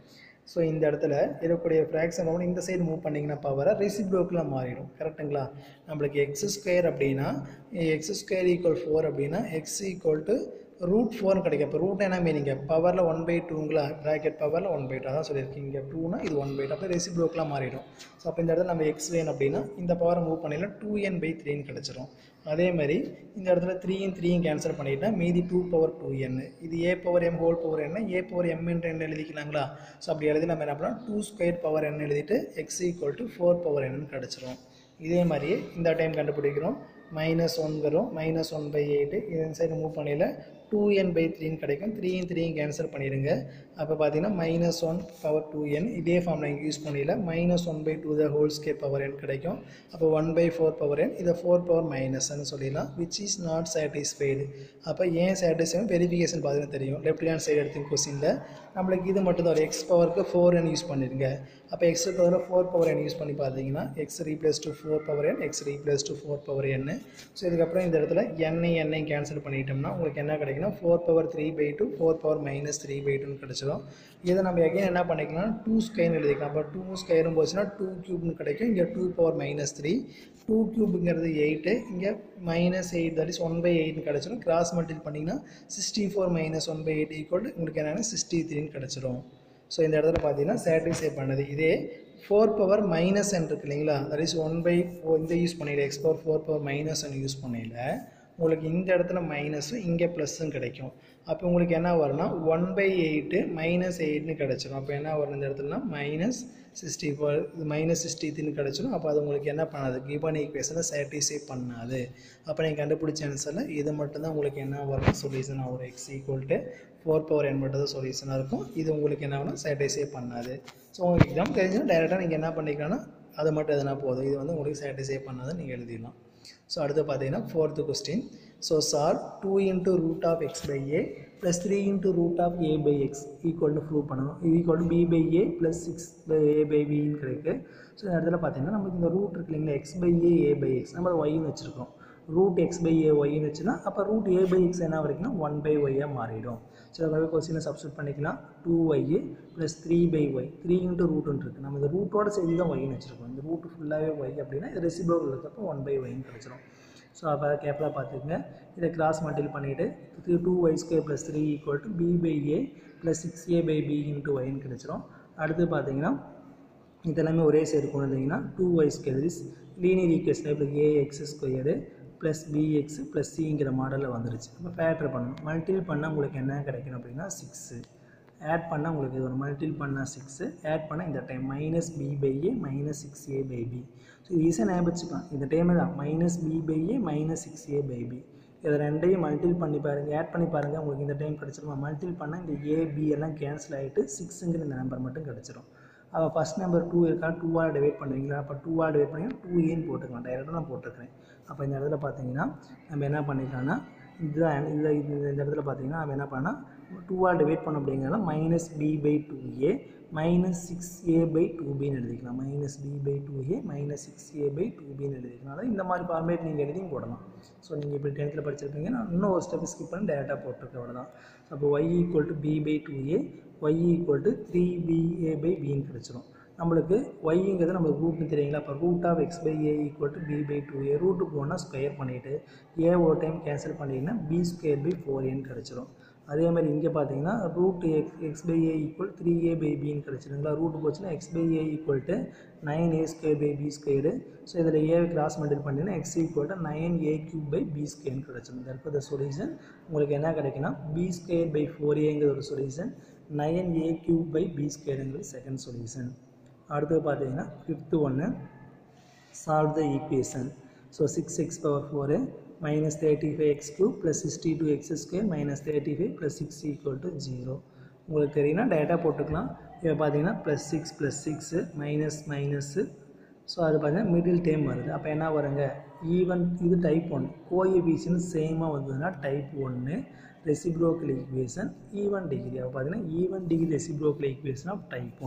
ஸோ இந்த இடத்துல இருக்கக்கூடிய ஃப்ராக்ஷன் வந்து இந்த சைடு மூவ் பண்ணிங்கன்னா பவரை ரெசிப்ரோக்கில் மாறிடும் கரெக்டுங்களா நம்மளுக்கு எக்ஸ் ஸ்கொயர் அப்படின்னா எக்ஸ் ஸ்கொயர் ஈக்குவல் ஃபோர் அப்படின்னா எக்ஸ் ஈக்குவல் டு ரூட் ஃபோர்னு கிடைக்கும் இப்போ ரூட் என்ன மீனிங்க பவரில் ஒன் பை டூங்களா ப்ராக்கெட் பவரில் ஒன் பை டூ அதான் சொல்லியிருக்கீங்க டூனா இது ஒன் பை டூ அப்போ ரெசிப்ரோக்கெலாம் மாறிடும் ஸோ அப்போ இந்த இடத்துல நம்ம எக்ஸ் வேணும் அப்படின்னா இந்த பவரை மூவ் பண்ணிடலாம் டூ என் பை த்ரீன்னு கிடச்சிரும் அதே மாதிரி இந்த இடத்துல த்ரீயும் த்ரீயும் கேன்சல் பண்ணிட்டா மீதி டூ பவர் டூ என் இது a power m whole power என்ன ஏ பவர் எம் என்று என்ன எழுதிக்கலாங்களா ஸோ அப்படி எழுதி நம்ம என்ன பண்ணலாம் டூ ஸ்கொயர் பவர் என்ன எழுதிட்டு x equal to four power என்னன்னு கிடச்சிரும் இதே மாதிரியே இந்த டைம் கண்டுபிடிக்கிறோம் மைனஸ் ஒன் வரும் மைனஸ் ஒன் பை எயிட்டு இதன் சைடு மூவ் பண்ணல டூ என் பை த்ரீன்னு கிடைக்கும் த்ரீயும் த்ரீயும் கேன்சல் பண்ணிடுங்க அப்போ பார்த்தீங்கன்னா minus one power two n இதே ஃபார்மில் இங்கே யூஸ் பண்ணல minus one by two the whole square power n கிடைக்கும் அப்போ one by four power n இதை ஃபோர் பவர் மைனஸ்ன்னு சொல்லிடலாம் விச் இஸ் நாட் சாட்டிஸ்ஃபைடு அப்போ ஏன் சாட்டிஸ்ஃபைடு வெரிஃபிகேஷன் பார்த்தீங்கன்னா தெரியும் லெஃப்ட் ஹேண்ட் சைடு எடுத்து கொஸ்டினில் நம்மளுக்கு இது மட்டும் தான் ஒரு எக்ஸ் பவருக்கு ஃபோர் என் யூஸ் பண்ணிடுங்க அப்போ x power four power n use பண்ணி பார்த்தீங்கன்னா x replace to four power n x replace to four power n so இதுக்கப்புறம் இந்த இடத்துல எண்ணை எண்ணை கேன்சல் பண்ணிட்டோம்னா உங்களுக்கு என்ன கிடைக்குன்னா four power three by two four power minus three by டூன்னு கிடச்சிடும் இதை நம்ம எகைன் என்ன பண்ணிக்கலாம் டூ ஸ்கொயர்னு எழுதிக்கலாம் அப்போ டூ ஸ்கொயரும் போச்சுன்னா டூ க்யூப்னு கிடைக்கும் இங்கே two power minus three two க்யூபுங்கிறது எயிட்டு இங்கே minus eight that is one by எயிட்னு கிடச்சிடும் கிராஸ் மல்டில் பண்ணிங்கன்னா sixty four minus one by eight equal உங்களுக்கு என்னென்னா சிக்ஸ்டி த்ரீன்னு கிடச்சிரும் ஸோ இந்த இடத்துல பார்த்தீங்கன்னா சாட்டிஸ்ஃபை பண்ணது இதே ஃபோர் பவர் மைனஸ் இருக்கு இல்லைங்களா that is one by four இந்த யூஸ் பண்ணல x power four power minus use பண்ணல உங்களுக்கு இந்த இடத்துல மைனஸும் இங்கே ப்ளஸ்ஸும் கிடைக்கும் அப்போ உங்களுக்கு என்ன வரும்னா ஒன் பை எயிட்டு மைனஸ் எயிட்னு கிடச்சிரும் அப்போ என்ன வரும் இந்த இடத்துலனா மைனஸ் சிக்ஸ்டி ஃபோர் இது மைனஸ் சிக்ஸ்டி த்ரீன்னு கிடச்சிரும் அப்போ அது உங்களுக்கு என்ன பண்ணாது கிவன் ஈக்குவேஷனை சாட்டிஸ்ஃபை பண்ணாது அப்போ நீங்கள் கண்டுபிடிச்ச ஆன்சரில் இது மட்டும்தான் உங்களுக்கு என்ன வரும் சொல்யூஷனாக வரும் x equal to four power n மட்டும் தான் சொல்யூஷனாக இருக்கும் இது உங்களுக்கு என்ன ஆகும் சாட்டிஸ்ஃபை பண்ணாது ஸோ உங்களுக்கு எக்ஸாம் தெரிஞ்சுன்னா டேரெக்டாக நீங்கள் என்ன பண்ணிக்கலாம்னா அது மட்டும் எதனா போதும் இது வந்து உங்களுக்கு சாட்டிஸ்ஃபை பண்ணாது நீங்கள் எழுதிடலாம் ஸோ அடுத்து பார்த்தீங்கன்னா fourth question so sir two into root of x by a plus three into root of a by x equal to prove பண்ணணும் இது equal to b by a plus six by a by பின்னு கிடைக்கு so இந்த இடத்துல பார்த்தீங்கன்னா நமக்கு இந்த root இருக்கு இல்லைங்களா x by a a by x நம்ம ஒய்னு வச்சுருக்கோம் ரூட் எக்ஸ் பை ஏ ஒய்னு வச்சுன்னா அப்போ ரூட் ஏ பை எக்ஸ் என்ன வரைக்கும்னா ஒன் பை ஒய்யாக மாறிடும் ஸோ அதுக்காக கொஸ்டினை சப்ஸ்டியூட் பண்ணிக்கலாம் two y plus three by y three into ரூட்டுன்னு இருக்குது நம்ம இந்த ரூட்டோட சேர்த்து தான் ஒய்னு வச்சுருக்கோம் இந்த ரூட் ஃபுல்லாகவே ஒய் அப்படின்னா இது ரெசிபிள் இருக்கப்போ ஒன் பை ஒய்னு கிடச்சிரும் ஸோ அப்போ கேப்பில் பார்த்துக்கங்க இதை கிராஸ் மல்டில் பண்ணிவிட்டு three two y square plus three equal to b by a plus six a by b into ஒய்னு கிடச்சிரும் அடுத்து பார்த்தீங்கன்னா இதெல்லாமே ஒரே சைடு கொண்டு வந்தீங்கன்னா two y square is linear equation இப்போ a x square plus b x plus சிங்கிற மாடலில் வந்துருச்சு அப்போ ஃபேக்டர் பண்ணணும் மல்டில் பண்ணால் உங்களுக்கு என்ன கிடைக்கணும் அப்படின்னா சிக்ஸு ஆட் பண்ணால் உங்களுக்கு இது ஒரு மல்டில் பண்ணால் சிக்ஸு ஆட் பண்ணால் இந்த time minus b by a minus six a by b so ஈஸியாக ஞாபகம் வச்சுக்கலாம் இந்த டைம் தான் minus b by a minus six a by b இதை ரெண்டையும் மல்டில் பண்ணி பாருங்கள் ஆட் பண்ணி பாருங்கள் உங்களுக்கு இந்த டைம் கிடச்சிருமா மல்டில் பண்ணால் இந்த ஏ பி எல்லாம் கேன்சல் ஆகிட்டு சிக்ஸுங்கிற இந்த நம்பர் மட்டும் கிடச்சிரும் அப்போ ஃபஸ்ட் நம்பர் டூ இருக்கா டூவால் டிவைட் பண்ணுவீங்களா அப்போ டூவால் டிவைட் பண்ணிங்கன்னா டூ ஏன்னு போட்டுக்கலாம் டைரெக்டாக நான் போட்டிருக்கிறேன் அப்போ இந்த இடத்துல பார்த்தீங்கன்னா நம்ம என்ன பண்ணிக்கலாம்னா இதுதான் இதில் இது இந்த இடத்துல பார்த்தீங்கன்னா நம்ம என்ன பண்ணால் டூவால் டிவைட் பண்ண அப்படிங்கிறத minus b by two a minus six a by two பின்னு எழுதிக்கலாம் minus b by two a minus six a by two பின்னு எழுதிக்கலாம் அதாவது இந்த மாதிரி ஃபார்மேட் நீங்கள் எழுதியும் போடலாம் ஸோ நீங்கள் இப்படி டென்த்தில் படிச்சிருப்பீங்க நான் இன்னும் ஒரு ஸ்டெப் ஸ்கிப் பண்ணி டேரெக்டாக போட்டிருக்கேன் அவ்வளோதான் அப்போ y equal to b by two a y equal to three b a by பின்னு கிடச்சிரும் நம்மளுக்கு ஒய்ங்கிறது நம்மளுக்கு ரூட்னு தெரியுங்களா அப்போ root of x by a equal to b by two a root போனால் ஸ்கொயர் பண்ணிவிட்டு ஏ ஒரு டைம் கேன்சல் பண்ணிங்கன்னா பி ஸ்கொயர் பை ஃபோர் ஏன்னு கிடச்சிரும் அதே மாதிரி இங்கே பார்த்தீங்கன்னா root x x by a equal three a by பின்னு கிடச்சிருங்களா ரூட் போச்சுன்னா X by a equal to nine a square by b square so இதில் ஏ கிராஸ் மல்டில் பண்ணிங்கன்னா x equal to nine a cube by b ஸ்கொயர்னு கிடச்சிரும் தற்போது solution உங்களுக்கு என்ன கிடைக்குன்னா பி ஸ்கொயர் பை ஃபோர் ஏங்கிறது ஒரு solution nine a cube by b ஸ்கொயருங்கிறது செகண்ட் சொல்யூஷன் அடுத்து பார்த்தீங்கன்னா ஃபிஃப்த்து ஒன்று solve the equation so six x power four minus thirty five x two plus sixty two x square minus thirty five plus six equal to zero உங்களுக்கு தெரியும்னா data போட்டுக்கலாம் இப்போ பார்த்தீங்கன்னா plus six plus six minus minus so அது பார்த்தீங்கன்னா middle dam வருது அப்போ என்ன வருங்க ஈவன் இது டைப் ஒன் கோஎபிஷன் சேமாக வந்ததுன்னா டைப் ஒன்று ரெசிப்ரோக்கல் ஈக்குவேஷன் ஈவன் டிகிரி அப்போ பார்த்தீங்கன்னா even degree reciprocal equation of type one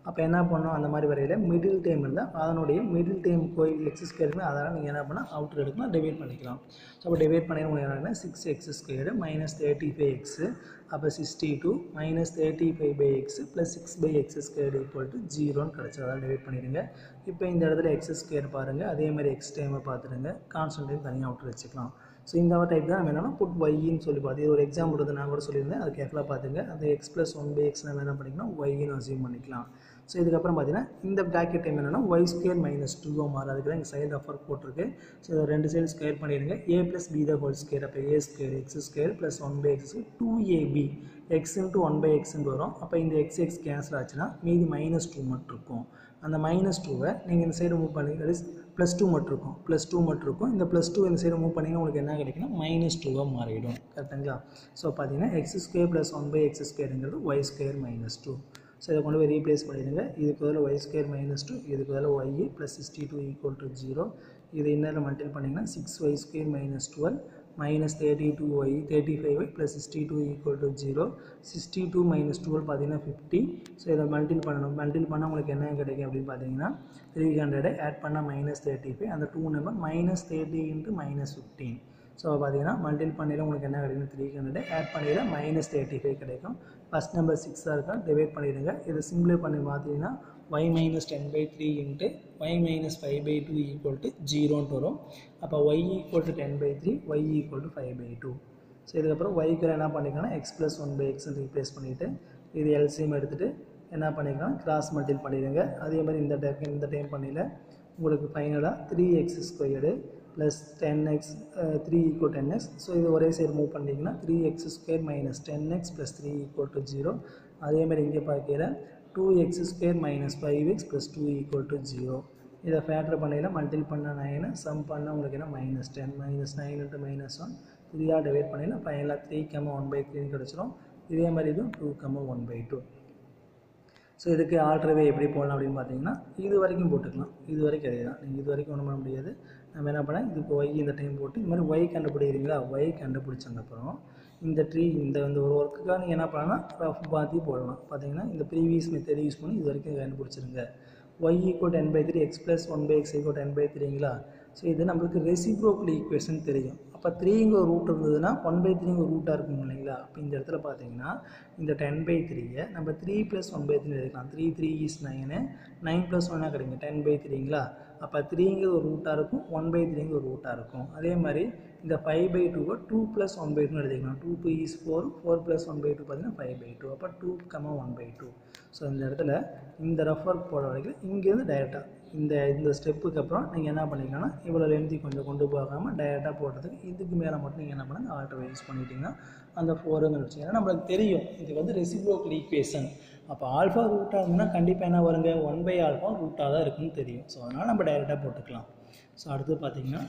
அப்போ என்ன பண்ணணும் அந்த மாதிரி வரையில் மிடில் டைம் இருந்தால் அதனுடைய மிடில் டைம் கோய் எக்ஸ் ஸ்கொயருமே அதனால் நீங்கள் என்ன பண்ணால் அவுட்டர் எடுக்கலாம் டிவைட் பண்ணிக்கலாம் ஸோ அப்போ டிவைட் பண்ணி உங்களுக்கு என்ன six x square minus thirty five x அப்போ sixty two minus thirty five by x plus six by x square equal to ஜீரோன்னு கிடச்சி அதான் டிவைட் பண்ணிடுங்க இப்போ இந்த இடத்துல எக்ஸ் ஸ்கொயர் பாருங்கள் அதே மாதிரி எக்ஸ் டைமை பார்த்துடுங்க கான்ஸ்டன்ட் டைம் தனியாக அவுட்டர் வச்சுக்கலாம் ஸோ இந்த டைப் தான் நம்ம என்னென்னா புட் ஒய்ன்னு சொல்லி பார்த்து இது ஒரு எக்ஸாம்பிள் வந்து நான் கூட சொல்லியிருந்தேன் அது கேர்ஃபுல்லாக பார்த்துங்க அந்த x plus one by x நம்ம என்ன பண்ணிக்கலாம் ஒய்ன்னு அசியூம் பண்ணிக்கலாம் ஸோ இதுக்கப்புறம் பார்த்தீங்கன்னா இந்த ப்ராக்கெட் டைம் என்னென்னா ஒய் ஸ்கொயர் மைனஸ் டூவோ மாறு அதுக்கு தான் இங்கே சைடு ரெஃபர் போட்டிருக்கு ஸோ இதை ரெண்டு சைடு ஸ்கொயர் பண்ணிடுங்க a plus b the whole square அப்போ a square x square plus one by x two a b x into one by எக்ஸ்ன்னு வரும் அப்போ இந்த எக்ஸ் எக்ஸ் கேன்சல் ஆச்சுன்னா மீதி மைனஸ் டூ மட்டும் இருக்கும் அந்த மைனஸ் டூவை நீங்கள் இந்த சைடு மூவ் பண்ணி தட் இஸ் ப்ளஸ் டூ மட்டும் இருக்கும் ப்ளஸ் டூ மட்டும் இருக்கும் இந்த ப்ளஸ் டூ இந்த சைடு மூவ் பண்ணிங்கன்னா உங்களுக்கு என்ன கிடைக்குன்னா மைனஸ் டூவாக மாறிடும் கரெக்டுங்களா ஸோ பார்த்தீங்கன்னா x square plus one by x ஸ்கொயருங்கிறது y square minus two so இதை கொண்டு போய் ரீப்ளேஸ் பண்ணிடுங்க இதுக்கு பதில் ஒய் ஸ்கொயர் மைனஸ் டூ இதுக்கு பதில் y plus sixty two equal to zero இது இன்னரில் மல்டில் பண்ணிங்கன்னா six y square minus twelve minus thirty two y thirty five y plus sixty two equal to zero sixty two minus twelve பார்த்தீங்கன்னா fifty so இதை multiply பண்ணணும் மல்டில் பண்ணால் உங்களுக்கு என்ன கிடைக்கும் அப்படின்னு பார்த்தீங்கன்னா த்ரீ ஹண்ட்ரடை ஆட் பண்ணால் மைனஸ் தேர்ட்டி ஃபைவ் அந்த two number minus thirty into minus fifteen so பார்த்தீங்கன்னா மல்டில் பண்ணியில் உங்களுக்கு என்ன கிடைக்கும் த்ரீ ஹண்ட்ரட் ஆட் பண்ணியில் மைனஸ் தேர்ட்டி ஃபைவ் கிடைக்கும் ஃபஸ்ட் நம்பர் சிக்ஸாக இருக்கா டிவைட் பண்ணிடுங்க இதை சிம்பிளை பண்ணி பார்த்தீங்கன்னா y minus ten by three into y minus five by two equal to ஜீரோன்ட்டு வரும் அப்போ y equal to ten by three y equal to five by two so இதுக்கப்புறம் ஒய்க்கு என்ன பண்ணிக்கலாம் x plus one by x replace பண்ணிவிட்டு இது LCM எடுத்துகிட்டு என்ன பண்ணிக்கலாம் கிராஸ் மல்டில் பண்ணிடுங்க அதே மாதிரி இந்த டைம் இந்த டைம் பண்ணியில் உங்களுக்கு ஃபைனலாக three x squared plus ten x three equal ten x so இது ஒரே சைடு மூவ் பண்ணிங்கன்னா three x square minus ten x plus three equal to zero அதே மாதிரி இங்கே பார்க்கிற two x square minus five x plus two equal to zero இதை factor பண்ணையில் multiply பண்ண நைனு சம் பண்ணால் உங்களுக்கு என்ன minus ten minus nine into minus one த்ரீயாக டிவைட் பண்ணிங்கன்னா ஃபைனலாக த்ரீ கம்ம ஒன் பை த்ரீன்னு கிடச்சிரும் இதே மாதிரி இதுவும் டூ கம்ம ஒன் பை டூ ஸோ இதுக்கு ஆல்ட்ரவே எப்படி போடலாம் அப்படின்னு பார்த்தீங்கன்னா இது வரைக்கும் போட்டுக்கலாம் இது வரைக்கும் அதே தான் நீங்கள் இது வரைக்கும் ஒன்றும் பண்ண முடியாது நம்ம என்ன பண்ணால் இதுக்கு ஒய் இந்த டைம் போட்டு இந்த மாதிரி ஒய் கண்டுபிடிக்கிறீங்களா ஒய் கண்டுபிடிச்சதுக்கப்புறம் இந்த ட்ரீ இந்த இந்த ஒரு ஒர்க்குக்காக நீங்கள் என்ன பண்ணலாம் ரஃப் பாத்தி போடலாம் பார்த்தீங்கன்னா இந்த ப்ரீவியஸ் மெத்தட் யூஸ் பண்ணி இது வரைக்கும் கண்டுபிடிச்சிருங்க y equal ten by three x plus one by x equal ten by த்ரீங்களா ஸோ இது நம்மளுக்கு ரெசிப்ரோக்கல் ஈக்குவேஷன் தெரியும் அப்போ த்ரீங்க ஒரு ரூட் இருந்ததுன்னா ஒன் பை த்ரீங்க ஒரு ரூட்டாக இருக்கும் இல்லைங்களா அப்போ இந்த இடத்துல பார்த்தீங்கன்னா இந்த டென் பை த்ரீயை நம்ம three plus one by three எடுக்கலாம் three three is nine nine plus ஒன்னாக கிடைக்கும் டென் பை த்ரீங்களா அப்போ த்ரீங்கிறது ஒரு ரூட்டாக இருக்கும் ஒன் பை த்ரீங்க ஒரு ரூட்டாக இருக்கும் அதே மாதிரி இந்த ஃபைவ் பை டூவை two plus one by two எடுத்துக்கலாம் two two is four four plus one by two பார்த்தீங்கன்னா ஃபைவ் பை டூ அப்போ two comma one by two so இந்த இடத்துல இந்த ரஃப் ஒர்க் போட வரைக்கும் இங்கேருந்து டைரெக்டாக இந்த இந்த ஸ்டெப்புக்கு அப்புறம் நீங்கள் என்ன பண்ணிக்கலாம்னா இவ்வளோ லென்த்தி கொஞ்சம் கொண்டு போகாமல் டைரெக்டாக போடுறதுக்கு இதுக்கு மேலே மட்டும் நீங்கள் என்ன பண்ணுங்க ஆல்டர் யூஸ் பண்ணிட்டீங்கன்னா அந்த ஃபோருங்கிற விஷயம் ஏன்னா நம்மளுக்கு தெரியும் இது வந்து ரெசிப்ரோக்கல் ஈக்குவேஷன் அப்போ ஆல்ஃபா ரூட்டாக இருந்ததுன்னா கண்டிப்பாக என்ன வருங்க ஒன் பை ஆல்ஃபா ரூட்டாக தான் இருக்குன்னு தெரியும் ஸோ அதனால் நம்ம டைரெக்டாக போட்டுக்கலாம் ஸோ அடுத்து பார்த்தீங்கன்னா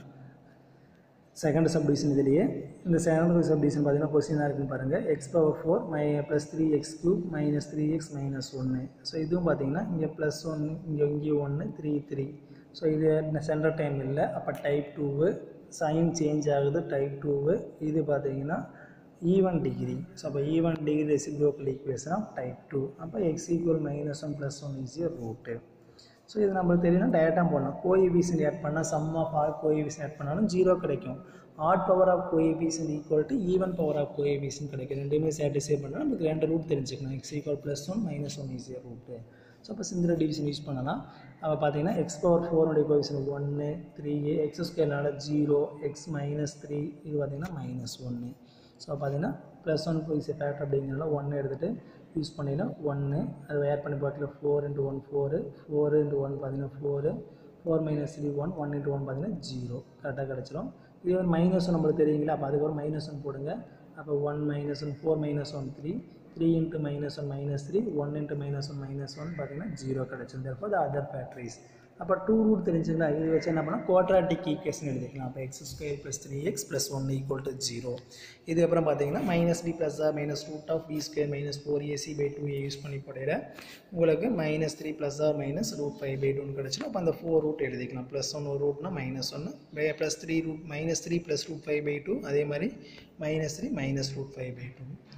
செகண்ட் சப்டிவிஷன் இதுலேயே இந்த செகண்ட் சப்டிவிஷன் பார்த்தீங்கன்னா கொஸ்டினாக இருக்குன்னு பாருங்கள் x power four my plus three x cube minus three x minus ஒன்று ஸோ இதுவும் பார்த்தீங்கன்னா இங்கே ப்ளஸ் ஒன்று இங்கே இங்கேயும் ஒன்று த்ரீ த்ரீ ஸோ இது சென்டர் டைம் இல்லை அப்போ டைப் டூவு சைன் சேஞ்ச் ஆகுது டைப் டூவு இது பார்த்தீங்கன்னா ஈவன் டிகிரி ஸோ அப்போ even degree reciprocal equation of type two அப்போ x equal minus one plus one is root so இது நம்மளுக்கு தெரியும்னா டயட்டாக போடலாம் கோஎபிசன் ஆட் பண்ணால் sum of or coefficient add பண்ணாலும் ஜீரோ கிடைக்கும் odd power of coefficient equal to even power of coefficient கிடைக்கும் ரெண்டுமே சாட்டிஸ்ஃபை பண்ணால் நமக்கு ரெண்டு ரூட் தெரிஞ்சுக்கணும் x equal plus one minus one is a root so அப்போ சிந்திர டிவிஷன் யூஸ் பண்ணலாம் அப்போ பார்த்தீங்கன்னா எக்ஸ் பவர் ஃபோருடைய கோஎபிசன் ஒன்று த்ரீ எக்ஸ் ஸ்கொயர்னால ஜீரோ எக்ஸ் மைனஸ் த்ரீ இது பார்த்தீங்கன்னா மைனஸ் ஒன்று ஸோ பார்த்தீங்கன்னா ப்ளஸ் ஒன் இஸ் ஃபேக்டர் அப்படிங்கிறனால ஒன்று எடுத்துகிட்டு யூஸ் பண்ணினா ஒன்று அது ஆட் பண்ணி பார்க்கல four into one four four into one பார்த்தீங்கன்னா four four minus three one one into one பார்த்தீங்கன்னா ஜீரோ கரெக்டாக கிடச்சிரும் இதே ஒரு மைனஸ் ஒன் நம்மளுக்கு தெரியுங்களா அப்போ அதுக்கு ஒரு மைனஸ் ஒன் போடுங்க அப்போ one minus one four minus one three three into minus one minus three one into minus one minus one பார்த்தீங்கன்னா ஜீரோ கிடச்சிரும் தர்ஃபோர் த அதர் ஃபேக்ட்ரிஸ் அப்போ டூ ரூட் தெரிஞ்சுங்களா இது வச்சு என்ன பண்ணால் குவாட்ராட்டிக் ஈக்குவேஷன் எழுதிக்கலாம் அப்போ X square plus three x plus one equal to zero இதுக்கப்புறம் பார்த்தீங்கன்னா minus B plus or minus root of B square minus four AC by two a use பண்ணி போடையில உங்களுக்கு minus three plus or minus root five by டூன்னு கிடச்சிடும் அப்போ அந்த four root எழுதிக்கலாம் ப்ளஸ் ஒன் ஒரு ரூட்னா மைனஸ் ஒன்று plus three root minus three plus root five by two அதே மாதிரி minus three minus root five by two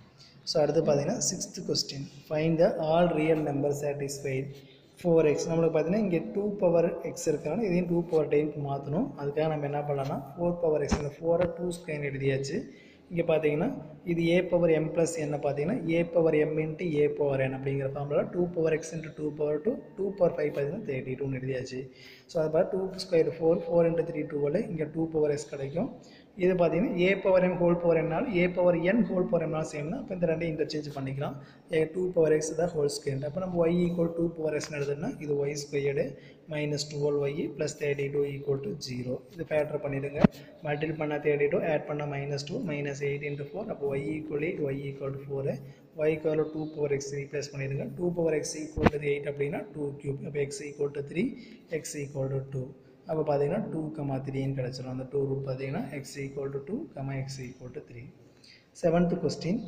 so அடுத்து பார்த்தீங்கன்னா sixth question find the all real number satisfied four x நம்மளுக்கு பார்த்தீங்கன்னா இங்கே டூ பவர் எக்ஸ் இருக்கிறனால இதையும் two power டைமுக்கு மாற்றணும் அதுக்காக நம்ம என்ன பண்ணலாம்னா ஃபோர் பவர் எக்ஸ் இந்த ஃபோரை டூ ஸ்கொயர் எழுதியாச்சு இங்கே பார்த்தீங்கன்னா இது ஏ பவர் எம் ப்ளஸ் என்ன பார்த்தீங்கன்னா a power m into a power n அப்படிங்கிற formula two power x into two power two two power five பார்த்தீங்கன்னா தேர்ட்டி டூன்னு எழுதியாச்சு ஸோ அது பார்த்து two square four four into three டூவில் இங்கே டூ பவர் எக்ஸ் கிடைக்கும் இது பார்த்தீங்கன்னா a power m whole power எம்னாலும் a power n whole power எம்னாலும் சேம்னா அப்போ இந்த ரெண்டையும் இன்டர்சேஞ்ச் பண்ணிக்கலாம் ஏ டூ பவர் எக்ஸ் தான் ஹோல் ஸ்கொயர் அப்போ நம்ம ஒய் ஈக்குவல் டூ பவர் எக்ஸ்னு எழுதுனா இது y squared minus twelve y plus thirty two equal to zero இது ஃபேக்டர் பண்ணிவிடுங்க மல்டில் பண்ணால் தேர்ட்டி டூ ஆட் பண்ணால் minus two minus eight into four அப்போ y equal eight y equal to four y equal two power x replace பண்ணிடுங்க two power x equal to eight அப்படின்னா two cube அப்போ x equal to three x equal to two அப்போ பார்த்தீங்கன்னா two comma த்ரீன்னு கிடச்சிரும் அந்த two root பார்த்தீங்கன்னா x equal to two comma x equal to three seventh question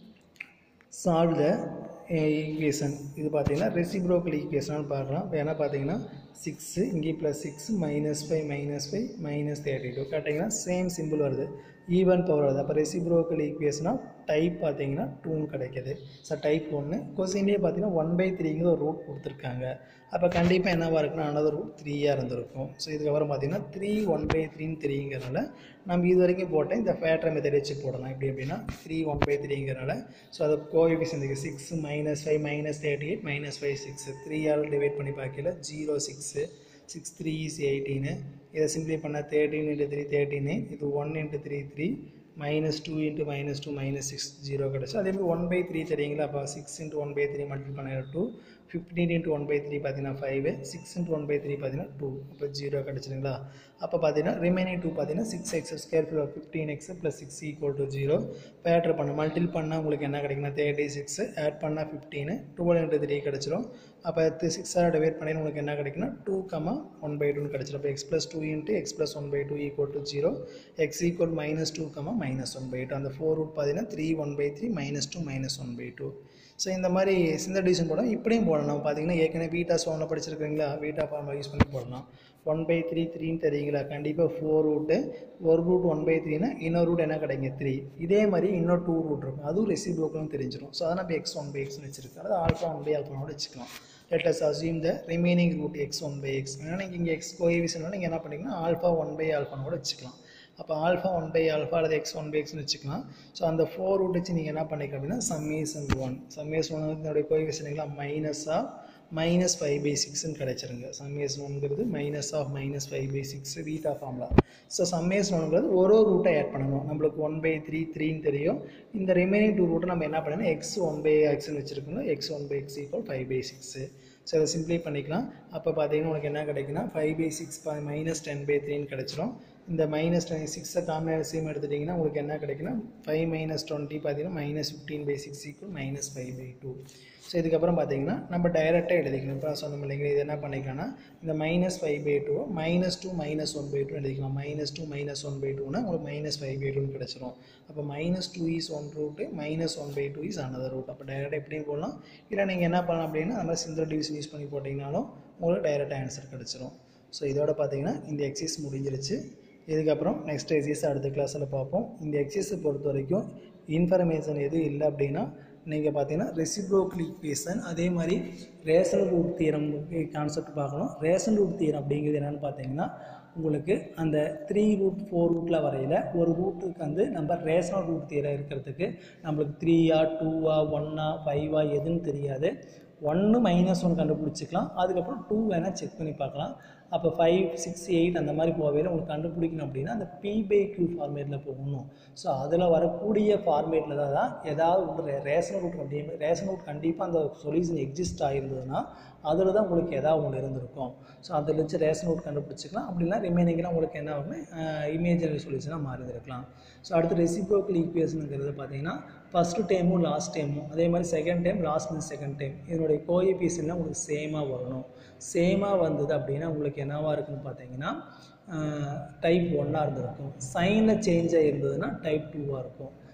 solve the equation இது பார்த்தீங்கன்னா ரெசிப்ரோக்கல் ஈக்குவேஷன் பார்க்கலாம் இப்போ என்ன பார்த்தீங்கன்னா சிக்ஸு இங்கே plus six minus five minus five minus thirty two கரெக்டிங்கன்னா சேம் சிம்பிள் வருது ஈவன் பவர் வருது அப்போ ரெசிப்ரோக்கல் ஈக்குவேஷனாக டைப் பார்த்தீங்கன்னா டூன்னு கிடைக்கிது ஸோ டைப் ஒன்று கொஸ்டின்லேயே பார்த்தீங்கன்னா ஒன் பை த்ரீங்கிற ஒரு ரூட் கொடுத்துருக்காங்க அப்போ கண்டிப்பாக என்னவாக இருக்குன்னா அனதர் ரூட் த்ரீயாக இருந்திருக்கும் ஸோ இதுக்கப்புறம் பார்த்தீங்கன்னா த்ரீ ஒன் பை த்ரீன்னு த்ரீங்கிறனால நம்ம இது வரைக்கும் போட்டேன் இந்த ஃபேட்டர் மெத்தட் வச்சு போடலாம் எப்படி அப்படின்னா த்ரீ ஒன் பை த்ரீங்கிறனால ஸோ அது கோஎஃபிஷியன் இருக்குது six minus five minus thirty eight minus five six த்ரீயால் டிவைட் பண்ணி பார்க்கல zero six six three is eighteen இதை சிம்ப்ளை பண்ணால் தேர்ட்டின் இன்ட்டு த்ரீ தேர்ட்டின்னு இது one into three three minus two into minus two minus six zero கிடச்சி அதேமாதிரி one by three தெரியுங்களா அப்போ six into one by three multiple பண்ண two fifteen into one by three பார்த்தீங்கன்னா five six into one by three பார்த்தீங்கன்னா two அப்போ zero கிடச்சிருங்களா அப்போ பார்த்தீங்கன்னா ரிமைனிங் டூ பார்த்தீங்கன்னா six x square plus fifteen x plus six equal to zero factor பண்ண multiply பண்ணால் உங்களுக்கு என்ன கிடைக்குன்னா தேர்ட்டி சிக்ஸ் ஆட் பண்ணால் ஃபிஃப்டீனு டுவெல் இன்ட்டு த்ரீ கிடச்சிரும் அப்போ சிக்ஸாக டிவைட் பண்ணி உங்களுக்கு என்ன கிடைக்குன்னா டூ கமா ஒன் பை டூன்னு கிடச்சிரும் அப்போ x plus two into x plus one by two equal to zero x equal minus two comma minus one by two அந்த ஃபோர் ரூட் பார்த்தீங்கன்னா three one by three minus two minus one by two so இந்த மாதிரி சிந்தர் division போடலாம் இப்படியும் போடலாம் பார்த்தீங்கன்னா ஏற்கனவே beta சோனில் படிச்சிருக்கீங்களா பீட்டா ஃபார்மில் யூஸ் பண்ணி போடலாம் ஒன் பை த்ரீ த்ரீன்னு தெரியுங்களா கண்டிப்பாக ஃபோர் ரூட்டு ஒரு ரூட் ஒன் பை த்ரீனா இன்னொரு ரூட் என்ன கிடைங்க த்ரீ இதே மாதிரி இன்னொரு டூ ரூட் இருக்கும் அதுவும் ரெசிபிளோக்கெலாம் தெரிஞ்சிடும் ஸோ அதை நம்ம எக்ஸ் ஒன் பை எக்ஸ்னு வச்சிருக்கோம் அது ஆல்ஃபா ஒன் பை ஆல்ஃபானோட வச்சுக்கலாம் let us assume the remaining root x 1 by x ஏன்னா நீங்கள் இங்கே எக்ஸ் கோஎவிஷன் நீங்கள் என்ன பண்ணிங்கன்னா ஆல்ஃபா ஒன் பை ஆல்ஃபான்னு கூட வச்சுக்கலாம் அப்போ ஆல்ஃபா ஒன் பை ஆல்ஃபா அல்லது எக்ஸ் ஒன் பை எக்ஸ்னு வச்சுக்கலாம் ஸோ அந்த ஃபோர் ரூட் வச்சு நீங்கள் என்ன பண்ணிக்கலாம் அப்படின்னா சம்மேஷன் ஒன் சம்மேஷன் ஒன் இதனுடைய கோஎவிஷனுங்களா minus of minus five by சிக்ஸ்னு கிடச்சிருங்க சம்மேஷன் ஒன்றுங்கிறது minus of minus five by six Vieta formula so summation ஒன்றுங்கிறது ஒரு ஒரு ரூட்டை ஆட் பண்ணணும் நம்மளுக்கு ஒன் பை த்ரீ த்ரீன்னு தெரியும் இந்த ரிமைனிங் டூ ரூட்டை நம்ம என்ன பண்ணணும் எக்ஸ் ஒன் பை எக்ஸ்னு வச்சுருக்கோம் x one by x equal five by six so அதை சிம்ப்ளை பண்ணிக்கலாம் அப்போ பார்த்தீங்கன்னா உனக்கு என்ன கிடைக்குன்னா five by six minus ten by த்ரீன்னு கிடச்சிரும் இந்த மைனஸ் டென் சிக்ஸை காமன் சேம் எடுத்துட்டிங்கன்னா உங்களுக்கு என்ன கிடைக்குன்னா ஃபைவ் மைனஸ் டுவெண்ட்டி பார்த்தீங்கன்னா minus fifteen by six equal minus five by two so இதுக்கப்புறம் பார்த்தீங்கன்னா நம்ம டைரெக்டாக எழுதிக்கணும் இப்போ சொன்ன இல்லைங்க இது என்ன பண்ணிக்கலாம்னா இந்த minus five by two minus two minus one by two எழுதிக்கலாம் minus two minus one by டூனா உங்களுக்கு மைனஸ் ஃபைவ் பை டூன்னு கிடச்சிரும் அப்போ minus two is one root minus one by two is another root அப்போ டைரெக்டாக எப்படியும் போடலாம் இல்லை நீங்கள் என்ன பண்ணலாம் அப்படின்னா நம்ம சிந்தர் டிவிஷன் யூஸ் பண்ணி போட்டிங்கனாலும் உங்களுக்கு டைரெக்டாக ஆன்சர் கிடச்சிரும் ஸோ இதோட பார்த்தீங்கன்னா இந்த எக்ஸைஸ் முடிஞ்சிருச்சு இதுக்கப்புறம் நெக்ஸ்ட் எக்ஸைஸ் அடுத்த கிளாஸில் பார்ப்போம் இந்த எக்ஸைஸை பொறுத்த வரைக்கும் இன்ஃபர்மேஷன் எதுவும் இல்லை அப்படின்னா நீங்கள் பார்த்தீங்கன்னா ரெசிப்ரோக்கல் ஈக்குவேஷன் அதே மாதிரி ரேஷன் ரூட் தீரம் கான்செப்ட் பார்க்கணும் ரேஷன் ரூட் தீரம் அப்படிங்கிறது என்னென்னு பார்த்தீங்கன்னா உங்களுக்கு அந்த த்ரீ ரூட் ஃபோர் ரூட்டில் வரையில் ஒரு ரூட்டுக்கு வந்து நம்ம ரேஷனல் ரூட் தீரம் இருக்கிறதுக்கு நம்மளுக்கு த்ரீயா டூவா ஒன்னா ஃபைவா எதுன்னு தெரியாது ஒன்று மைனஸ் ஒன் கண்டுபிடிச்சிக்கலாம் அதுக்கப்புறம் டூ வேணால் செக் பண்ணி பார்க்கலாம் அப்போ ஃபைவ் சிக்ஸ் எயிட் அந்த மாதிரி போகையில் உங்களுக்கு கண்டுபிடிக்கணும் அப்படின்னா அந்த பி பை கியூ ஃபார்மேட்டில் போகணும் ஸோ அதில் வரக்கூடிய ஃபார்மேட்டில் தான் தான் ஏதாவது ஒரு ரேஷன் ரூட் அப்படி ரேஷன் ரூட் கண்டிப்பாக அந்த சொல்யூஷன் எக்ஸிஸ்ட் ஆகிருந்ததுன்னா அதில் தான் உங்களுக்கு ஏதாவது ஒன்று இருந்திருக்கும் ஸோ அதில் வச்சு ரேஷன் ரூட் கண்டுபிடிச்சிக்கலாம் அப்படின்னா ரிமைனிங்லாம் உங்களுக்கு என்ன ஆகும்னா இமேஜினரி சொல்யூஷனாக மாறியிருக்கலாம் ஸோ அடுத்து ரெசிப்ரோக்கல் ஈக்குவேஷனுங்கிறது பார்த்தீங்கன்னா ஃபஸ்ட்டு டைமும் லாஸ்ட் டைமும் அதே மாதிரி second time last mean second time இதனுடைய கோஎபிஎஸ்லாம் உங்களுக்கு சேமாக வரணும் சேமாக வந்தது அப்படின்னா உங்களுக்கு என்னவாக இருக்குன்னு பார்த்தீங்கன்னா டைப் ஒன்னாக இருந்திருக்கும் சைனில் சேஞ்ச் ஆகிருந்ததுன்னா டைப் டூவாக இருக்கும்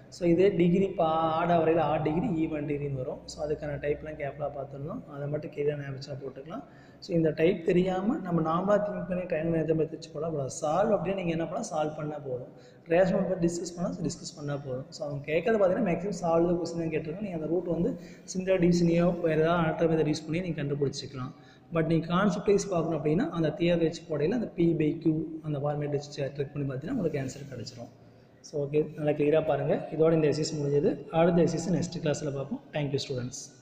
ஸோ இதே டிகிரி பா ஆடா வரையில் ஆட் டிகிரி ஈவன் டிகிரின்னு வரும் ஸோ அதுக்கான டைப்லாம் கேர்ஃபுல்லாக பார்த்துருந்தோம் அதை மட்டும் கீழே வச்சா போட்டுக்கலாம் ஸோ இந்த டைப் தெரியாமல் நம்ம நார்மலாக திங்க் பண்ணி டைம் மேனேஜ்மெண்ட் வச்சு போட போதும் சால்வ் அப்படின்னு நீங்கள் என்ன பண்ணால் சால்வ் பண்ணால் போதும் ரேஷனல் பற்றி டிஸ்கஸ் பண்ணால் டிஸ்கஸ் பண்ணால் போதும் ஸோ அவங்க கேட்கறது பார்த்தீங்கன்னா மேக்ஸிமம் சால்வ் கொஸ்டின் தான் கேட்டிருக்கோம் நீங்கள் அந்த ரூட் வந்து சிங்கிள் டிவிஷனையோ வேறு ஏதாவது ஆல்டர் மெத்தட் யூஸ் பண்ணி நீங்கள் கண்டுபிடிச்சிக்கலாம் பட் நீங்கள் கான்செப்டைஸ் பார்க்கணும் அப்படின்னா அந்த தியர் வச்சு போடையில் அந்த பி பை கியூ அந்த ஃபார்மேட் வச்சு ட்ரிக் பண்ணி பார்த்தீங்கன்னா உங்களுக்கு ஆன்சர் கிடச்சிரும் ஸோ ஓகே நல்லா கிளியராக பாருங்கள் இதோட இந்த எக்ஸசைஸ் முடிஞ்சது அடுத்த எக்ஸசைஸ் நெக்ஸ்ட் கிளாஸில் பார்ப்போம் தேங்க்யூ ஸ்டூடெண்ட்ஸ்